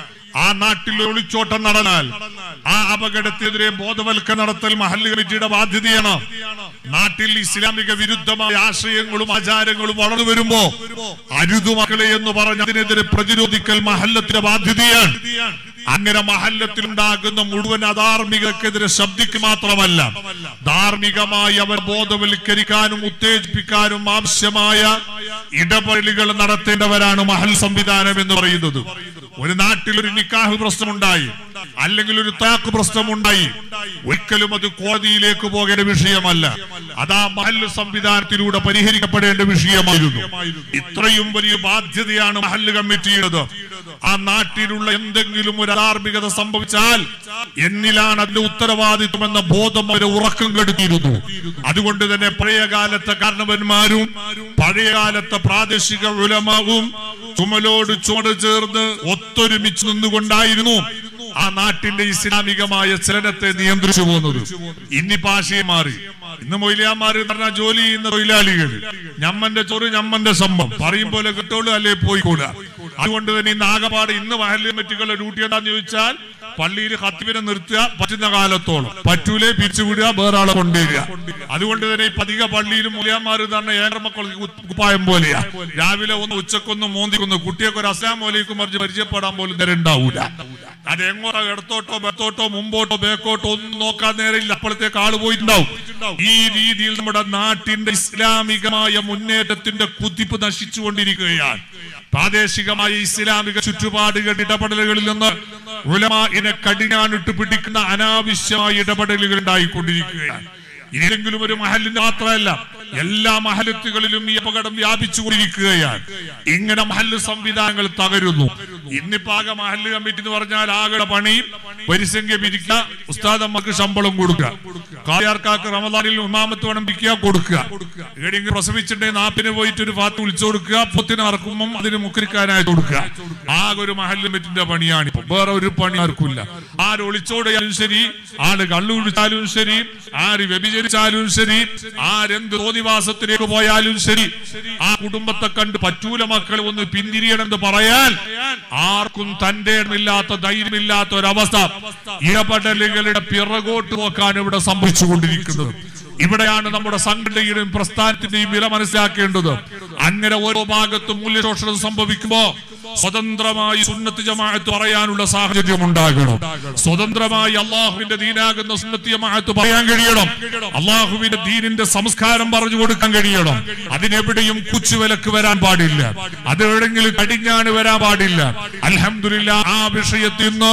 ആ നാട്ടിൽ ഒരു ഒളിച്ചോട്ടം നടന്നാൽ ആ അപകടത്തിനെതിരെ ബോധവൽക്കരണം നടത്തൽ മഹല്ല് കമ്മിറ്റിയുടെ ബാധ്യതയാണ് നാട്ടിൽ ഇസ്ലാമിക വിരുദ്ധമായ ആശയങ്ങളും ആചാരങ്ങളും വളർന്നു വരുമ്പോ അരുതു മക്കളെ എന്ന് പറഞ്ഞ് അതിനെതിരെ പ്രതിരോധിക്കൽ മഹല്ലത്തിന്റെ ബാധ്യതയാണ് അങ്ങനെ മഹല്ലത്തിൽ ഉണ്ടാകുന്ന മുഴുവൻ അധാർമികക്കെതിരെ ശബ്ദിക്ക് മാത്രമല്ല ധാർമ്മികമായി അവർ ബോധവൽക്കരിക്കാനും ഉത്തേജിപ്പിക്കാനും ആവശ്യമായ ഇടപെടലുകൾ നടത്തേണ്ടവരാണ് മഹൽ സംവിധാനം എന്ന് പറയുന്നത് ഒരു നാട്ടിൽ ഒരു നിക്കാഹ് പ്രശ്നമുണ്ടായി അല്ലെങ്കിൽ ഒരു താക്ക് പ്രശ്നമുണ്ടായി ഒരിക്കലും അത് കോടതിയിലേക്ക് പോകേണ്ട വിഷയമല്ല അതാ മഹല്ല് സംവിധാനത്തിലൂടെ പരിഹരിക്കപ്പെടേണ്ട വിഷയമായിരുന്നു ഇത്രയും വലിയ ബാധ്യതയാണ് മഹല്ല് കമ്മിറ്റിയുടേത് ആ നാട്ടിലുള്ള എന്തെങ്കിലും ഒരു അധാർമികത സംഭവിച്ചാൽ എന്നിലാണ് അതിന്റെ ഉത്തരവാദിത്വം എന്ന ബോധം അവരെ ഉറക്കം കെടുത്തിയിരുന്നു അതുകൊണ്ട് തന്നെ പഴയകാലത്തെ കാരണവന്മാരും പഴയകാലത്തെ പ്രാദേശിക ഉലമാവും ചുമലോട് ചുമട് ചേർന്ന് ഒത്തൊരുമിച്ച് നിന്നുകൊണ്ടായിരുന്നു ആ നാട്ടിന്റെ ഇസ്ലാമികമായ ചലനത്തെ നിയന്ത്രിച്ചു പോകുന്നത് ഇന്നിപ്പോ ആശയം മാറി ഇന്ന് മൊയിലിയാമാര് എന്ന് പറഞ്ഞാൽ ജോലി ചെയ്യുന്ന തൊഴിലാളികൾ ഞമ്മന്റെ ചൊറ് ഞമ്മന്റെ ശമ്പം പറയും പോലെ കിട്ടുള്ളൂ അല്ലെ പോയിക്കൂടാ അതുകൊണ്ട് തന്നെ ഇന്ന് ആകപാട് ഇന്ന് മഹല്ല് കമ്മിറ്റികളുടെ ഡ്യൂട്ടി എന്താന്ന് ചോദിച്ചാൽ പള്ളിയിൽ ഹത്തിവിനെ നിർത്തുക പറ്റുന്ന കാലത്തോളം പറ്റൂലേ പിരിച്ചുവിടുക വേറെ ആളെ കൊണ്ടുവരിക അതുകൊണ്ട് തന്നെ ഇപ്പൊ അധിക പള്ളിയിലും മുലിയാന്മാര് തന്നെ ഏഴര മക്കൾ കുപ്പായം പോലെയാ രാവിലെ ഒന്ന് ഉച്ചക്കൊന്ന് മോന്തിക്കൊന്ന് കുട്ടിയൊക്കെ ഒരു അസ്ലാം പോലേക്കും പറഞ്ഞ് പരിചയപ്പെടാൻ പോലും നേരം ഉണ്ടാവൂല അത് എങ്ങോട്ടോ ഇടത്തോട്ടോ ബത്തോട്ടോ മുമ്പോട്ടോ ബേക്കോട്ടോ ഒന്നും നോക്കാൻ നേരമില്ല അപ്പോഴത്തേക്ക് ആള് പോയിട്ടുണ്ടാവും ഈ രീതിയിൽ നമ്മുടെ നാട്ടിന്റെ ഇസ്ലാമികമായ മുന്നേറ്റത്തിന്റെ കുതിപ്പ് നശിച്ചുകൊണ്ടിരിക്കുകയാണ് പ്രാദേശികമായ ഇസ്ലാമിക ചുറ്റുപാടുകൾ ഇടപെടലുകളിൽ നിന്ന് ഉലമാനെ കടിഞ്ഞാണിട്ട് പിടിക്കുന്ന അനാവശ്യമായ ഇടപെടലുകൾ ഉണ്ടായിക്കൊണ്ടിരിക്കുകയാണ് ഏതെങ്കിലും ഒരു മഹലിന് മാത്രമല്ല എല്ലാ മഹലത്തുകളിലും ഈ അപകടം വ്യാപിച്ചുകൊണ്ടിരിക്കുകയാണ് ഇങ്ങനെ മഹല്ല് സംവിധാനങ്ങൾ തകരുന്നു ഇന്നിപ്പോ ആകെ മഹല്ല് കമ്മിറ്റി എന്ന് പറഞ്ഞാൽ ആകെ പണി പരിസംഖ്യ പിരിക്കുക ഉസ്താദമ്മക്ക് ശമ്പളം കൊടുക്കുക കായാർക്കാർക്ക് റമദാനിൽ ഉമാമത്ത് വേണം പിരിക്കുക കൊടുക്കുക എവിടെയെങ്കിലും പ്രസവിച്ചിട്ടുണ്ടെങ്കിൽ നാപ്പിന് പോയിട്ട് ഒരു ഭാഗത്ത് വിളിച്ചു കൊടുക്കുക പൊത്തിന് അറക്കുമ്പം അതിന് മുക്കരിക്കാനായി കൊടുക്കുക ആകെ ഒരു മഹല്ല് കമ്മിറ്റിന്റെ പണിയാണ് ഇപ്പൊ വേറെ ഒരു പണി ആർക്കില്ല ആര് ഒളിച്ചോടിയാലും ശരി ആര് കള്ളു കുടിച്ചാലും ശരി ആര് വ്യഭിചരിച്ചാലും ശരി ആരെന്ത് തോന്നിവാസത്തിലേക്ക് പോയാലും ശരി ആ കുടുംബത്തെ കണ്ട് പറ്റൂല മക്കളെ ഒന്ന് പിന്തിരിയണമെന്ന് പറയാൻ ആർക്കും തന്റെ ഇല്ലാത്ത ധൈര്യമില്ലാത്ത ഒരവസ്ഥ ഇടപെടലുകളുടെ പിറകോട്ട് നോക്കാൻ ഇവിടെ സംഭവിച്ചുകൊണ്ടിരിക്കുന്നത് ഇവിടെയാണ് നമ്മുടെ സംഘടനയുടെയും പ്രസ്ഥാനത്തിന്റെയും വില മനസ്സിലാക്കേണ്ടത് അങ്ങനെ ഓരോ ഭാഗത്തും മൂല്യശോഷണം സംഭവിക്കുമ്പോ സ്വതന്ത്രമായി സുന്നത്ത് ജമാഅത്ത് പറയാനുള്ള സാഹചര്യം ഉണ്ടാകണം സ്വതന്ത്രമായി അള്ളാഹുവിന്റെ ദീനാകുന്ന സുന്നത്ത് ജമാഅത്ത് പറയാൻ കഴിയണം അള്ളാഹുവിന്റെ ദീനിന്റെ സംസ്കാരം പറഞ്ഞു കൊടുക്കാൻ കഴിയണം അതിനെവിടെയും കുച്ചുവിലക്ക് വരാൻ പാടില്ല അതെവിടെങ്കിലും കടിഞ്ഞാണ് വരാൻ പാടില്ല അൽഹംദുലില്ല ആ വിഷയത്തിൽ നിന്ന്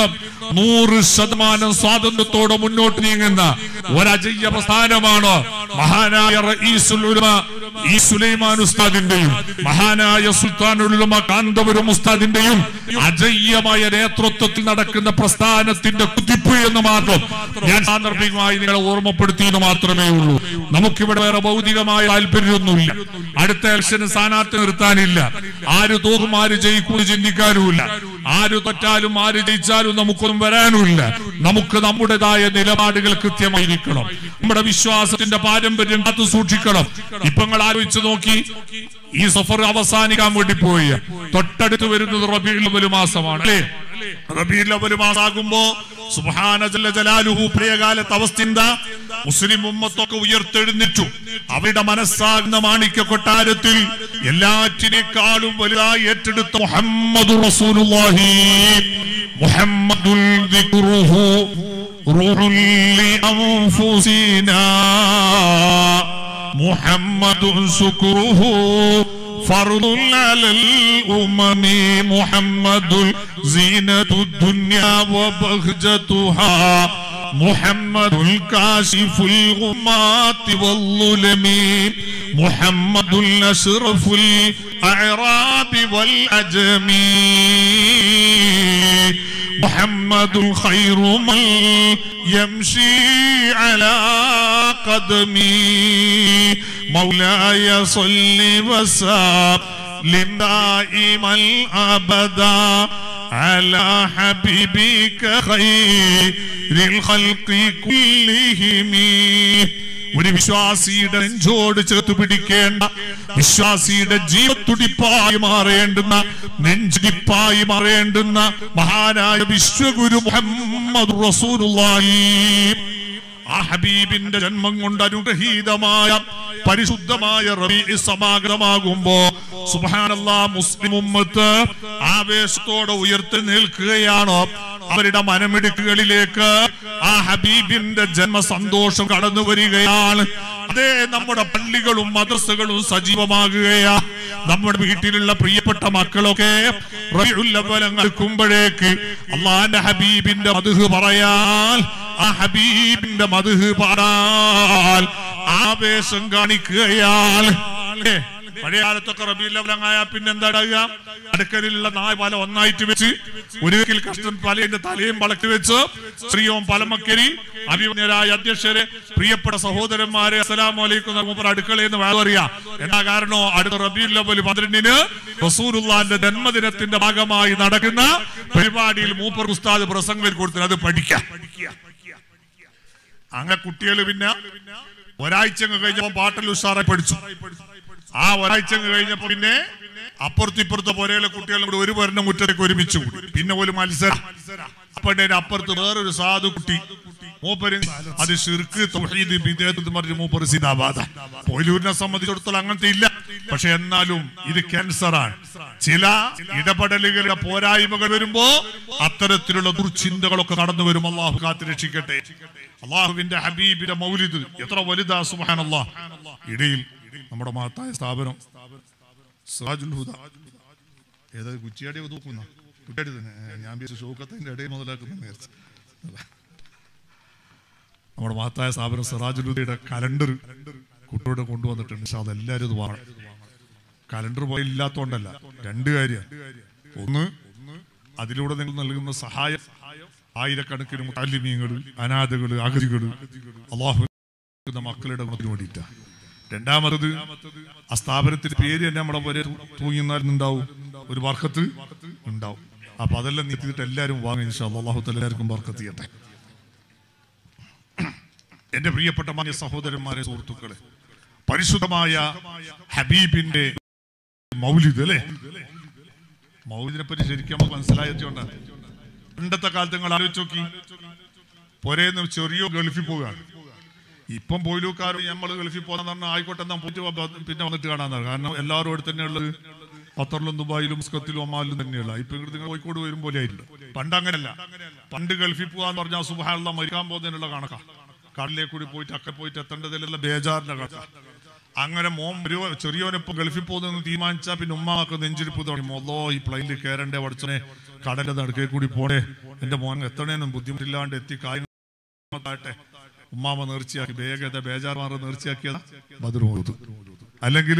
നൂറ് ശതമാനം സ്വാതന്ത്ര്യത്തോടെ മുന്നോട്ട് നീങ്ങുന്ന ഒരജയ്യ പ്രസ്ഥാനമാണ് മഹാനായ റഈസുൽ ഉലമ ഈ സുലൈമാൻ ഉസ്താദിന്റെയും മഹാനായ സുൽത്താനുൽ ഉലമ കാന്തപുരം ഉസ്താദിന്റെയും അജയ്യമായ നേതൃത്വത്തിൽ നടക്കുന്ന പ്രസ്ഥാനത്തിന്റെ കുതിപ്പ് എന്ന് മാത്രം ഞാൻ സാന്ദർഭികമായി നിങ്ങളെ ഓർമ്മപ്പെടുത്തിയെന്ന് മാത്രമേ ഉള്ളൂ നമുക്കിവിടെ വേറെ ഭൗതികമായ താല്പര്യമൊന്നുമില്ല അടുത്ത ഇലക്ഷന് സ്ഥാനാർത്ഥി നിർത്താനില്ല ആര് തോറും ആര് ജയിക്കൂടി ചിന്തിക്കാനുമില്ല ആര് തോറ്റാലും ആര് ജയിച്ചാലും നമുക്കൊന്നും വരാനുമില്ല നമുക്ക് നമ്മുടേതായ നിലപാടുകൾ കൃത്യമായിരിക്കണം നമ്മുടെ വിശ്വാസത്തിന്റെ പാരമ്പര്യം കാത്തു സൂക്ഷിക്കണം ഇപ്പൊ നിങ്ങൾ ആലോചിച്ച് നോക്കി ഈ സഫർ അവസാനിക്കാൻ വേണ്ടി പോയി തൊട്ടടുത്ത് വരുന്നത് റബീൽ അവല് മാസമാണ് അല്ലേ റബീൽ അവല് മാസാകുമ്പോ സുബ്ഹാന ജല്ല ജലാലുഹു പ്രിയകാലത്ത് അവസ്ഥ എന്താ മുസ്ലിം ഉമ്മത്തൊക്കെ ഉയർത്തെഴുന്നിറ്റു അവരുടെ മനസ്സാകുന്ന മാണിക്യ കൊട്ടാരത്തിൽ എല്ലാറ്റിനേക്കാളും വലുതായി ഏറ്റെടുത്ത മുഹമ്മദ് റസൂലുള്ളാഹി മുഹമ്മദുൽ ദിക്റുഹു റൂഹുൽ ലിഅൻഫുസിനാ محمد شكره فرض على الأمم محمد زينة الدنيا وبهجتها محمد الكاشف الغمات والظلم محمد أشرف الأعراب والأجم محمد خير من يمشي على قدمي مولاي صل وسلم دائما ابدا على حبيبك خير الخلق كلهم ഒരു വിശ്വാസിയുടെ നെഞ്ചോട് ചേർത്ത് പിടിക്കേണ്ട വിശ്വാസിയുടെ ജീവത്തുടിപ്പായി മാറേണ്ടുന്ന നെഞ്ചിടിപ്പായി മാറേണ്ടുന്ന മഹാനായ വിശ്വഗുരു മുഹമ്മദ് റസൂലുള്ളാഹി ആ ഹബീബിന്റെ ജന്മം കൊണ്ട് അനുഗ്രഹീതമായ പരിശുദ്ധമായ റബീ സമാഗതമാകുമ്പോ സുബ്ഹാനല്ലാ മുസ്ലിം ഉമ്മത്ത് ആവേശത്തോടെ ഉയർത്തി നിൽക്കുകയാണ് അവരുടെ മനമിടുക്കുകളിലേക്ക് ആ ഹബീബിന്റെ ജന്മസന്തോഷം കടന്നു വരികയാണ് അതേ നമ്മുടെ പള്ളികളും മദ്രസകളും സജീവമാകുകയാ നമ്മുടെ വീട്ടിലുള്ള പ്രിയപ്പെട്ട മക്കളൊക്കെ റബിയുല്ലവലങ്ങൾക്കുമ്പോഴേക്ക് അള്ളാന്റെ ഹബീബിന്റെ മധുഹ് പറയാൻ ആ ഹബീബിന്റെ മധുഹ് പാടാൻ ആവേശം കാണിക്കുകയാണ് അല്ലേ? പഴയ കാലത്തൊക്കെ റബിയുല്ലവലങ്ങായ പിന്നെന്താ ഉണ്ടാകുക അടുക്കലിലുള്ള നായ പല ഒന്നായിട്ട് വെച്ച് ഒരിക്കൽ കഷ്ടം പലയുടെ തലയും വളക്കി വെച്ച് ശ്രീയോം പലമക്കരി അഭിമന്യരായ അധ്യക്ഷരെ പ്രിയപ്പെട്ട സഹോദരന്മാരെ അസ്സലാമു അലൈക്കും മൂപ്പർ അടുക്കളയിൽ നിന്ന് വേളറിയാ എന്നാ കാരണോ അടുത്ത റബീൽ ലവൽ പന്ത്രണ്ടിന് റസൂലുള്ളാന്റെ ജന്മദിനത്തിന്റെ ഭാഗമായി നടക്കുന്ന പരിപാടിയിൽ മൂപ്പർ ഉസ്താദ് പ്രസംഗം കൊടുത്തത് അത് പഠിക്കാം അങ്ങനെ കുട്ടികൾ പിന്നെ ഒരാഴ്ച അങ്ങ് കഴിഞ്ഞപ്പോ പാട്ടിൽ ഉഷാറായി പഠിച്ചു ആ ഒരാഴ്ച അങ്ങ് കഴിഞ്ഞപ്പോ പിന്നെ അപ്പുറത്തും ഇപ്പുറത്തെ പോലെയുള്ള കുട്ടികളും കൂടി ഒരു ഭരണം മുറ്റത്തേക്ക് ഒരുമിച്ച് കൂടി പിന്നെ ഒരു മത്സരം അപ്പൊ അതിന്റെ അപ്പുറത്ത് വേറൊരു സാധു കുട്ടി മൂപ്പര് അത് ഷിർക്ക് തൗഹീദ് ബിദഅത്ത് എന്ന് പറഞ്ഞ് മൂപ്പര് സിദാബാദ പോലൂരിനെ സംബന്ധിച്ചിടത്തോളം അങ്ങനത്തെ ഇല്ല പക്ഷെ എന്നാലും ഇത് ക്യാൻസറാണ് ചില ഇടപെടലുകളുടെ പോരായ്മകൾ വരുമ്പോ അത്തരത്തിലുള്ള ദുർചിന്തകളൊക്കെ കടന്നു വരും അള്ളാഹു കാത്ത് രക്ഷിക്കട്ടെ അള്ളാഹുവിന്റെ ഹബീബിന്റെ മൗലിദ് എത്ര വലുതാ സുബ്ഹാനല്ലാഹ് ഇടയിൽ നമ്മുടെ മഹത്തായ സ്ഥാപനം സിറാജുൽ ഹുദ ഏതാ കുറ്റിയാടി നോക്കുന്ന കുറ്റിയാടി തന്നെ ഏ, ഞാൻ വിചാരിച്ചു ഷൗക്കത്തിന്റെ ഇടയിൽ മുതലാക്കുന്ന വിചാരിച്ചു നമ്മുടെ മഹത്തായ സ്ഥാപനം സിറാജുൽ ഹുദയുടെ കലണ്ടർ കുട്ടിയോട് കൊണ്ടുവന്നിട്ടുണ്ട് പക്ഷെ അതെല്ലാവരും ഇത് വാങ്ങണം കലണ്ടർ പോയി ഇല്ലാത്തോണ്ടല്ല രണ്ട് കാര്യം ഒന്ന് അതിലൂടെ നിങ്ങൾ നൽകുന്ന സഹായം ആയിരക്കണക്കിന് മുത്താലിമീങ്ങൾ അനാഥകൾ അഗതികൾ അള്ളാഹു മക്കളുടെ ഗുണത്തിന് വേണ്ടിയിട്ടാണ് രണ്ടാമത് ആ സ്ഥാപനത്തിന്റെ പേര് തന്നെ നമ്മുടെ വരെ തൂങ്ങിന്നാലുണ്ടാവും ഒരു വർക്കത്ത് ഉണ്ടാവും അപ്പൊ അതെല്ലാം നീക്കിയിട്ട് എല്ലാവരും വാങ്ങി അള്ളാഹു എല്ലാവർക്കും വർക്കത്ത് ചെയ്യട്ടെ എന്റെ പ്രിയപ്പെട്ട മാന്യ സഹോദരന്മാരെ സുഹൃത്തുക്കളെ പരിശുദ്ധമായ ഹബീബിന്റെ മൗലിദ് അല്ലേ മൗലിദിനെ പറ്റി ശരിക്കും നമുക്ക് മനസ്സിലായതുകൊണ്ട് പണ്ടത്തെ കാലത്ത് നിങ്ങൾ ആലോചിച്ച് നോക്കി പൊരേന്ന് ചെറിയ ഗൾഫിൽ പോവുകയാണ് ഇപ്പം പോയിലൂക്കാർ നമ്മൾ ഗൾഫിൽ പോകാൻ പറഞ്ഞാൽ ആയിക്കോട്ടെ എന്നാ പോയിട്ട് വ- പിന്നെ വന്നിട്ട് കാണാന്നാണ് കാരണം എല്ലാവരും ഇവിടെ തന്നെയുള്ളത് ഖത്തറിലും ദുബായിലും മുസ്കത്തിലും ഒമാലിലും തന്നെയുള്ള ഇപ്പൊ ഇങ്ങോട്ട് നിങ്ങൾ കോഴിക്കോട് വരും പോലെ ആയിട്ടില്ല പണ്ട് അങ്ങനെയല്ല പണ്ട് ഗൾഫിൽ പോകാന്ന് പറഞ്ഞാൽ സുബഹാനുള്ള മരിക്കാൻ പോകുന്നതിനുള്ള കണക്കാ കടലിലേക്ക് കൂടി പോയിട്ട് അക്കെ പോയിട്ട് എത്തേണ്ടതിലുള്ള ബേജാറിന്റെ കണക്കാ അങ്ങനെ മോൻ ഒരു ചെറിയോനിപ്പോ ഗൾഫിൽ പോകുന്നെന്ന് തീരുമാനിച്ചാൽ പിന്നെ ഉമ്മാക്ക് നെഞ്ചിരിപ്പ് തുടങ്ങി മൊല്ലോ ഈ പ്ലെയിനിൽ കയറണ്ടേ പഠിച്ചനെ കടലിന്റെ നടുക്കേ കൂടി പോണേ എന്റെ മോൻ എത്തണേനും ബുദ്ധിമുട്ടില്ലാണ്ട് എത്തി കാര്യട്ടെ ഉമ്മാമ നേർച്ചയാക്കി വേഗത ബേജാർ മാറി നേർച്ചയാക്കിയതാ ബദർ ഓതു അല്ലെങ്കിൽ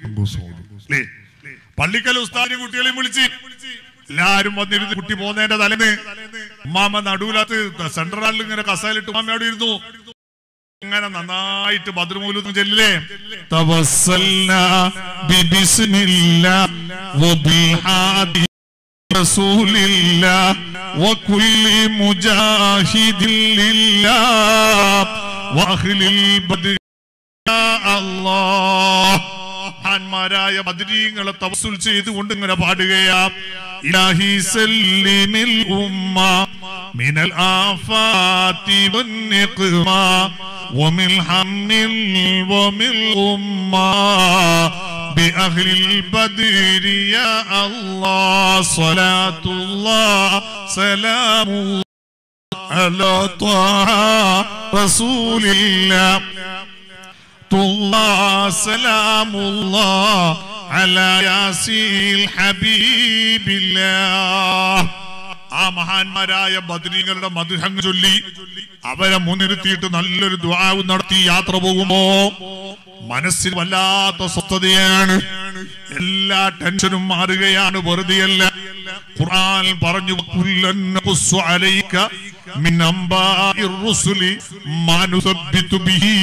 പള്ളിക്കൽ ഉസ്താദിനെ കുട്ടികളെയും വിളിച്ച് എല്ലാരും വന്നിരുന്ന് കുട്ടി പോകുന്നതിന്റെ തലേന്ന് ഉമ്മാമ നടുവിലത്ത് സെൻട്രലിൽ ഇങ്ങനെ കസയിലിട്ട് ഉമ്മാമയോട് ഇരുന്നു ഇങ്ങനെ നന്നായിട്ട് ബദ്രമൂലൊന്നും ചെല്ലില്ലേ തവസ്സൽനാ ബിബിസ്മില്ലാ വബിഹാദി റസൂലില്ലാ വകുല്ലി മുജാഹിദിൻ ലില്ലാ വഅഹ്ലിൽ ബദ്രി യാ അല്ലാഹ് മഹാന്മാരായ ബദ്രീങ്ങളെ തവസുൽ ചെയ്തുകൊണ്ട് ഇങ്ങനെ പാടുകയാ ഇലാഹി സല്ലിമിൽ ഉമ്മ മിനൽ ആഫാതി വന്നിഖ്മ ومن هم ومن أمة بأهل البدر يا الله صلاة الله سلام الله على طه رسول الله الله سلام الله على ياسين حبيب الله ആ മഹാന്മാരായ ബദ്രീങ്ങളുടെ മധുഹങ് ചൊല്ലി അവരെ മുൻനിർത്തിയിട്ട് നല്ലൊരു ദ്വാവ് നടത്തി യാത്ര പോകുമ്പോ മനസ്സിൽ വല്ലാത്ത സ്വസ്ഥതയാണ് എല്ലാ ടെൻഷനും മാറുകയാണ് വെറുതെയല്ല ഖുർആൻ പറഞ്ഞു "കുല്ലൻ നഖുസ്സു അലൈക മിൻ അംബാഇർ റുസുലി മാ നുസബ്ബിതു ബിഹി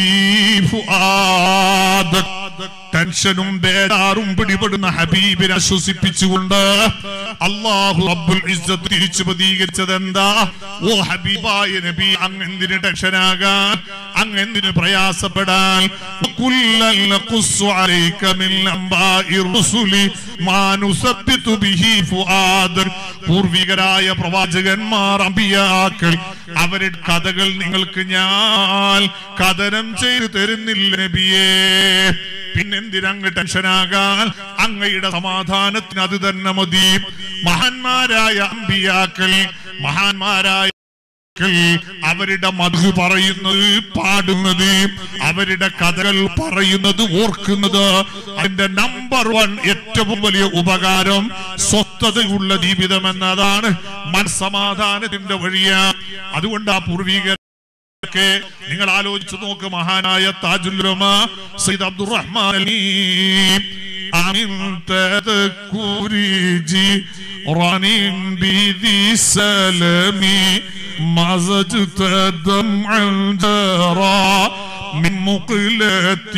ഫുആദക ടെൻഷനും ബേജാറും പിടിപെടുന്ന ഹബീബിനെ ആശ്വസിപ്പിച്ചുകൊണ്ട് അള്ളാഹു റബ്ബുൽ ഇസ്സത്ത് തിരിച്ചു പ്രതികരിച്ചത് എന്താ ഓ ഹബീബായ നബി അങ്ങ് എന്തിന് ടെൻഷനാകാൻ അങ്ങ് എന്തിന് പ്രയാസപ്പെടാൻ കുല്ലൻ നഖുസ്സു അലൈക മിൻ അംബാഇർ റുസുലി മാ നുസബ്ബിതു ബിഹി ഫുആദക പൂർവികരായ പ്രവാചകന്മാർ അമ്പിയാക്കൾ അവരുടെ കഥകൾ നിങ്ങൾക്ക് ഞാൻ കഥനം ചെയ്തു തരുന്നില്ല നബിയേ പിന്നെന്തിനങ്ങ് ടെൻഷനാകാൻ അങ്ങയുടെ സമാധാനത്തിന് അത് തന്നെ മതി മഹാന്മാരായ അമ്പിയാക്കൾ മഹാന്മാരായ അവരുടെ മധു പറയുന്നത് പാടുന്നത് അവരുടെ കഥകൾ പറയുന്നത് ഓർക്കുന്നത് അതിന്റെ നമ്പർ വൺ ഏറ്റവും വലിയ ഉപകാരം സ്വസ്ഥതയുള്ള ജീവിതം എന്നതാണ് മനസ്സമാധാനത്തിന്റെ വഴിയാ അതുകൊണ്ട് ആ പൂർവിക ഒക്കെ നിങ്ങൾ ആലോചിച്ചു നോക്ക് മഹാനായ താജുല്ലുമ സയ്യിദ് അബ്ദുറഹ്മാൻ അലി അമിൻ തദക്കുരി جيران بذي سلمي مزجت دمعا جرى من مقلة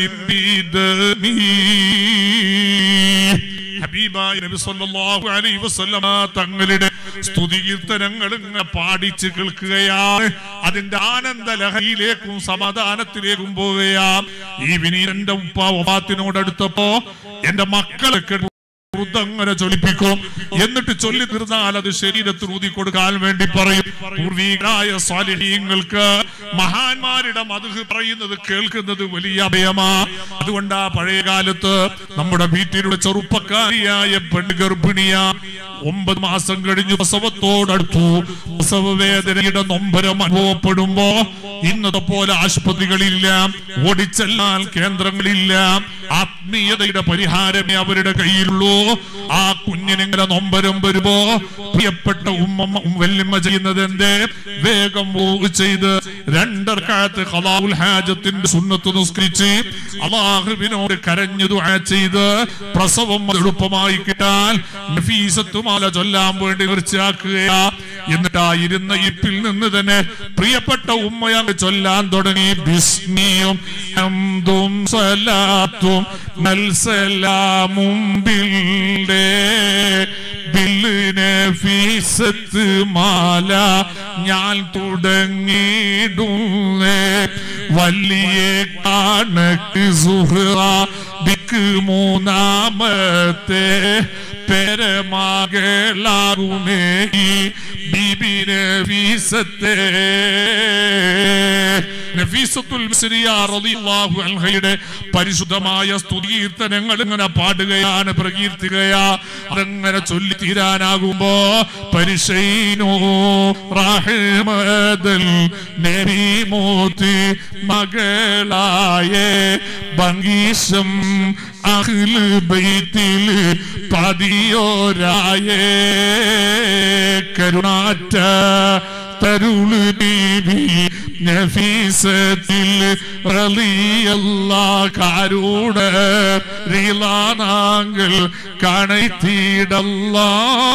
بدمي ഹബീബായ നബി സല്ലല്ലാഹു അലൈഹി വസല്ലമ തങ്ങളുടെ സ്തുതികീർത്തനങ്ങൾ ഇങ്ങനെ പാടിച്ച് കേൾക്കുകയാണ് അതിന്റെ ആനന്ദ ലഹരിയിലേക്കും സമാധാനത്തിലേക്കും പോവുകയാം ഈ വിനീതന്റെ ഉപ്പ ഒമാത്തിനോടടുത്തപ്പോ എന്റെ മക്കളൊക്കെ അങ്ങനെ ചൊലിപ്പിക്കും എന്നിട്ട് ചൊല്ലി തീർന്നാൽ അത് ശരീരത്തിൽ ഊതി കൊടുക്കാൻ വേണ്ടി പറയും പൂർവീകരായ സ്വാലിഹീങ്ങൾക്ക് മഹാന്മാരുടെ മധു പറയുന്നത് കേൾക്കുന്നത് വലിയ അഭയമാ അതുകൊണ്ട് ആ പഴയ കാലത്ത് നമ്മുടെ വീട്ടിലുള്ള ചെറുപ്പക്കാരിയായ പെണ്ണ് ഗർഭിണിയ ഒമ്പത് മാസം കഴിഞ്ഞു പ്രസവത്തോടടുത്തു പ്രസവ വേദനയുടെ നൊമ്പരം അനുഭവപ്പെടുമ്പോ ഇന്നത്തെ പോലെ ആശുപത്രികളില്ല ഓടിച്ചെല്ലാൻ കേന്ദ്രങ്ങളില്ല ആത്മീയതയുടെ പരിഹാരമേ അവരുടെ കയ്യിലുള്ളൂ ആ കുഞ്ഞിനെങ്ങനെ നൊമ്പരം വരുമ്പോ പ്രിയപ്പെട്ട ഉമ്മ വല്യമ്മ ചെയ്യുന്നത് എന്തേ വേഗം വൂഹ് ചെയ്ത് രണ്ടർക്കാലത്ത് ഖലാഉൽ ഹാജത്തിന്റെ സുന്നത്ത് നിസ്കരിച്ച് അള്ളാഹുവിനോട് കരഞ്ഞു ദുആ ചെയ്ത് പ്രസവം എളുപ്പമായി കിട്ടാൻ നഫീസത്തുമാല ചൊല്ലാൻ വേണ്ടി തീർച്ചയാക്കുകയാ എന്നിട്ട് ആ ഇരുന്ന ഇപ്പിൽ നിന്ന് തന്നെ പ്രിയപ്പെട്ട ഉമ്മയങ്ങ് ചൊല്ലാൻ തുടങ്ങി ബിസ്മിയും ഹംദും സലാത്തും നൽസലാമും ബിൽഡേ ബില്ലിനെ ഫീസത്ത് മാല ഞാൻ തുടങ്ങിയിടുന്നേ വലിയ കണക്ക് സുഹ്റ ബിക്ക് മൂന്നാമത്തെ പെരമാകളാകുമേ ഈ ബീബിനെ വീസത്തെ നഫീസത്തുൽ മിസ്രിയ റളിയല്ലാഹു അൻഹയുടെ പരിശുദ്ധമായ സ്തുതികീർത്തനങ്ങൾ ഇങ്ങനെ പാടുകയാണ് പ്രകീർത്തികയാ അതങ്ങനെ ചൊല്ലി തീരാനാകുമ്പോ പരിശൈനോ റാഹിമദൽ നബി മോത്തി മകളായ ഭംഗീശം അഖില് ബൈത്തിൽ പതിയോരായേ കരുണാറ്റ തരുള് ബീബി നഫീസത്തിൽ റളിയല്ല കാരൂട റീലാനാങ്കൾ കണൈത്തീടല്ലാ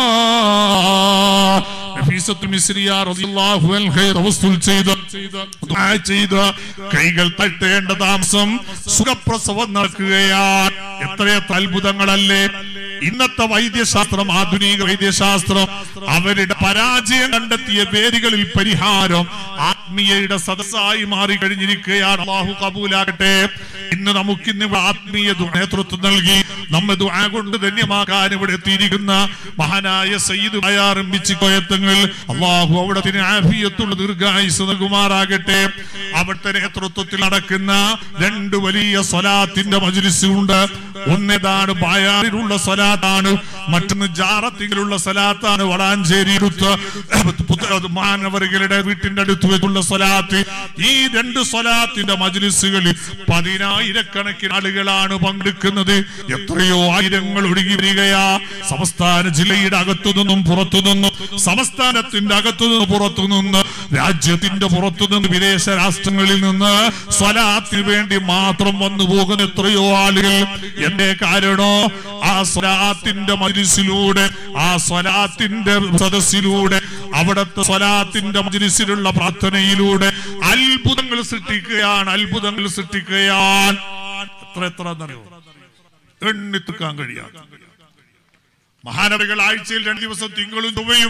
നഫീസത്തുൽ മിസ്രിയ റളിയല്ലാഹു അൻഹ റസൂൽ ചെയ്ത ദുആ ചെയ്ത കൈകൾ തട്ടേണ്ട താമസം സുഖപ്രസവം നടക്കുകയാണ് എത്രയെത്ര അത്ഭുതങ്ങളല്ലേ ഇന്നത്തെ വൈദ്യശാസ്ത്രം ആധുനിക വൈദ്യശാസ്ത്രം അവരുടെ പരാജയം കണ്ടെത്തിയ വേദികളിൽ പരിഹാരം ആത്മീയയുടെ സദസ്സായി മാറി കഴിഞ്ഞിരിക്കുകയാണ് അള്ളാഹു കബൂലാകട്ടെ ഇന്ന് നമുക്കിന്ന് ഇവിടെ ആത്മീയ ദു- നേതൃത്വം നൽകി നമ്മെ ദുആ കൊണ്ട് ധന്യമാക്കാൻ ഇവിടെ എത്തിയിരിക്കുന്ന മഹാനായ സയ്യിദ് ആരംഭിച്ച് കോയത്തങ്ങൾ അള്ളാഹു അവിടത്തിന് ആഫിയത്തുള്ള ദീർഘായുസ് നൽകുമാറാകട്ടെ അവിടുത്തെ നേതൃത്വത്തിൽ നടക്കുന്ന രണ്ട് വലിയ സ്വലാത്തിന്റെ മജ്ലിസ് ഉണ്ട് ഒന്നേതാണ് ബായാറിലുള്ള സ്വലാത്താണ് മറ്റൊന്ന് ജാറത്തിലുള്ള സ്വലാത്താണ് വളാഞ്ചേരി അടുത്ത് മാനവറുകളുടെ വീട്ടിന്റെ അടുത്ത് വെച്ചുള്ള സ്വലാത്ത് ഈ രണ്ട് സ്വലാത്തിന്റെ മജ്ലിസുകളിൽ പതിനായിരക്കണക്കിന് ആളുകളാണ് പങ്കെടുക്കുന്നത് എത്രയോ ആയിരങ്ങൾ ഒഴുകി വരികയാ സംസ്ഥാന ജില്ലയുടെ അകത്തു നിന്നും പുറത്തു നിന്നും സംസ്ഥാനത്തിന്റെ അകത്തു നിന്ന് പുറത്തു നിന്ന് രാജ്യത്തിന്റെ പുറത്തു നിന്ന് വിദേശ രാഷ്ട്രങ്ങളിൽ നിന്ന് സ്വലാത്തിന് വേണ്ടി മാത്രം വന്നു പോകുന്ന എത്രയോ ആളുകൾ എന്റെ കാരണോ ആ സ്വലാത്തിന്റെ മജിലിസിലൂടെ ആ സ്വലാത്തിന്റെ സദസ്സിലൂടെ അവിടുത്തെ സ്വലാത്തിന്റെ മജിലിസിലുള്ള പ്രാർത്ഥനയിലൂടെ അത്ഭുതങ്ങൾ സൃഷ്ടിക്കുകയാണ് അത്ഭുതങ്ങൾ സൃഷ്ടിക്കുകയാണ് എത്ര എത്ര എന്നറിയോ എണ്ണിത്തുക്കാൻ കഴിയാം മഹാനവികൾ ആഴ്ചയിൽ രണ്ട് ദിവസം തിങ്കളും ചൊവ്വയും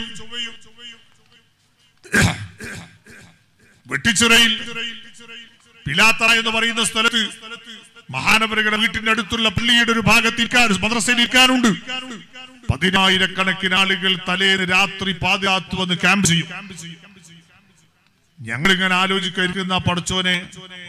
വെട്ടിച്ചിറയിൽ പിലാത്തറ എന്ന് പറയുന്ന സ്ഥലത്ത് മഹാനവരുടെ വീട്ടിന്റെ അടുത്തുള്ള പള്ളിയുടെ ഒരു ഭാഗത്ത് ഇരിക്കാൻ മദ്രസയിൽ ഇരിക്കാനുണ്ട് പതിനായിരക്കണക്കിന് ആളുകൾ തലേന്ന് രാത്രി പാതിരാത്ത് വന്ന് ക്യാമ്പ് ചെയ്യും ഞങ്ങൾ ഇങ്ങനെ ആലോചിക്കുന്ന പടച്ചോനെ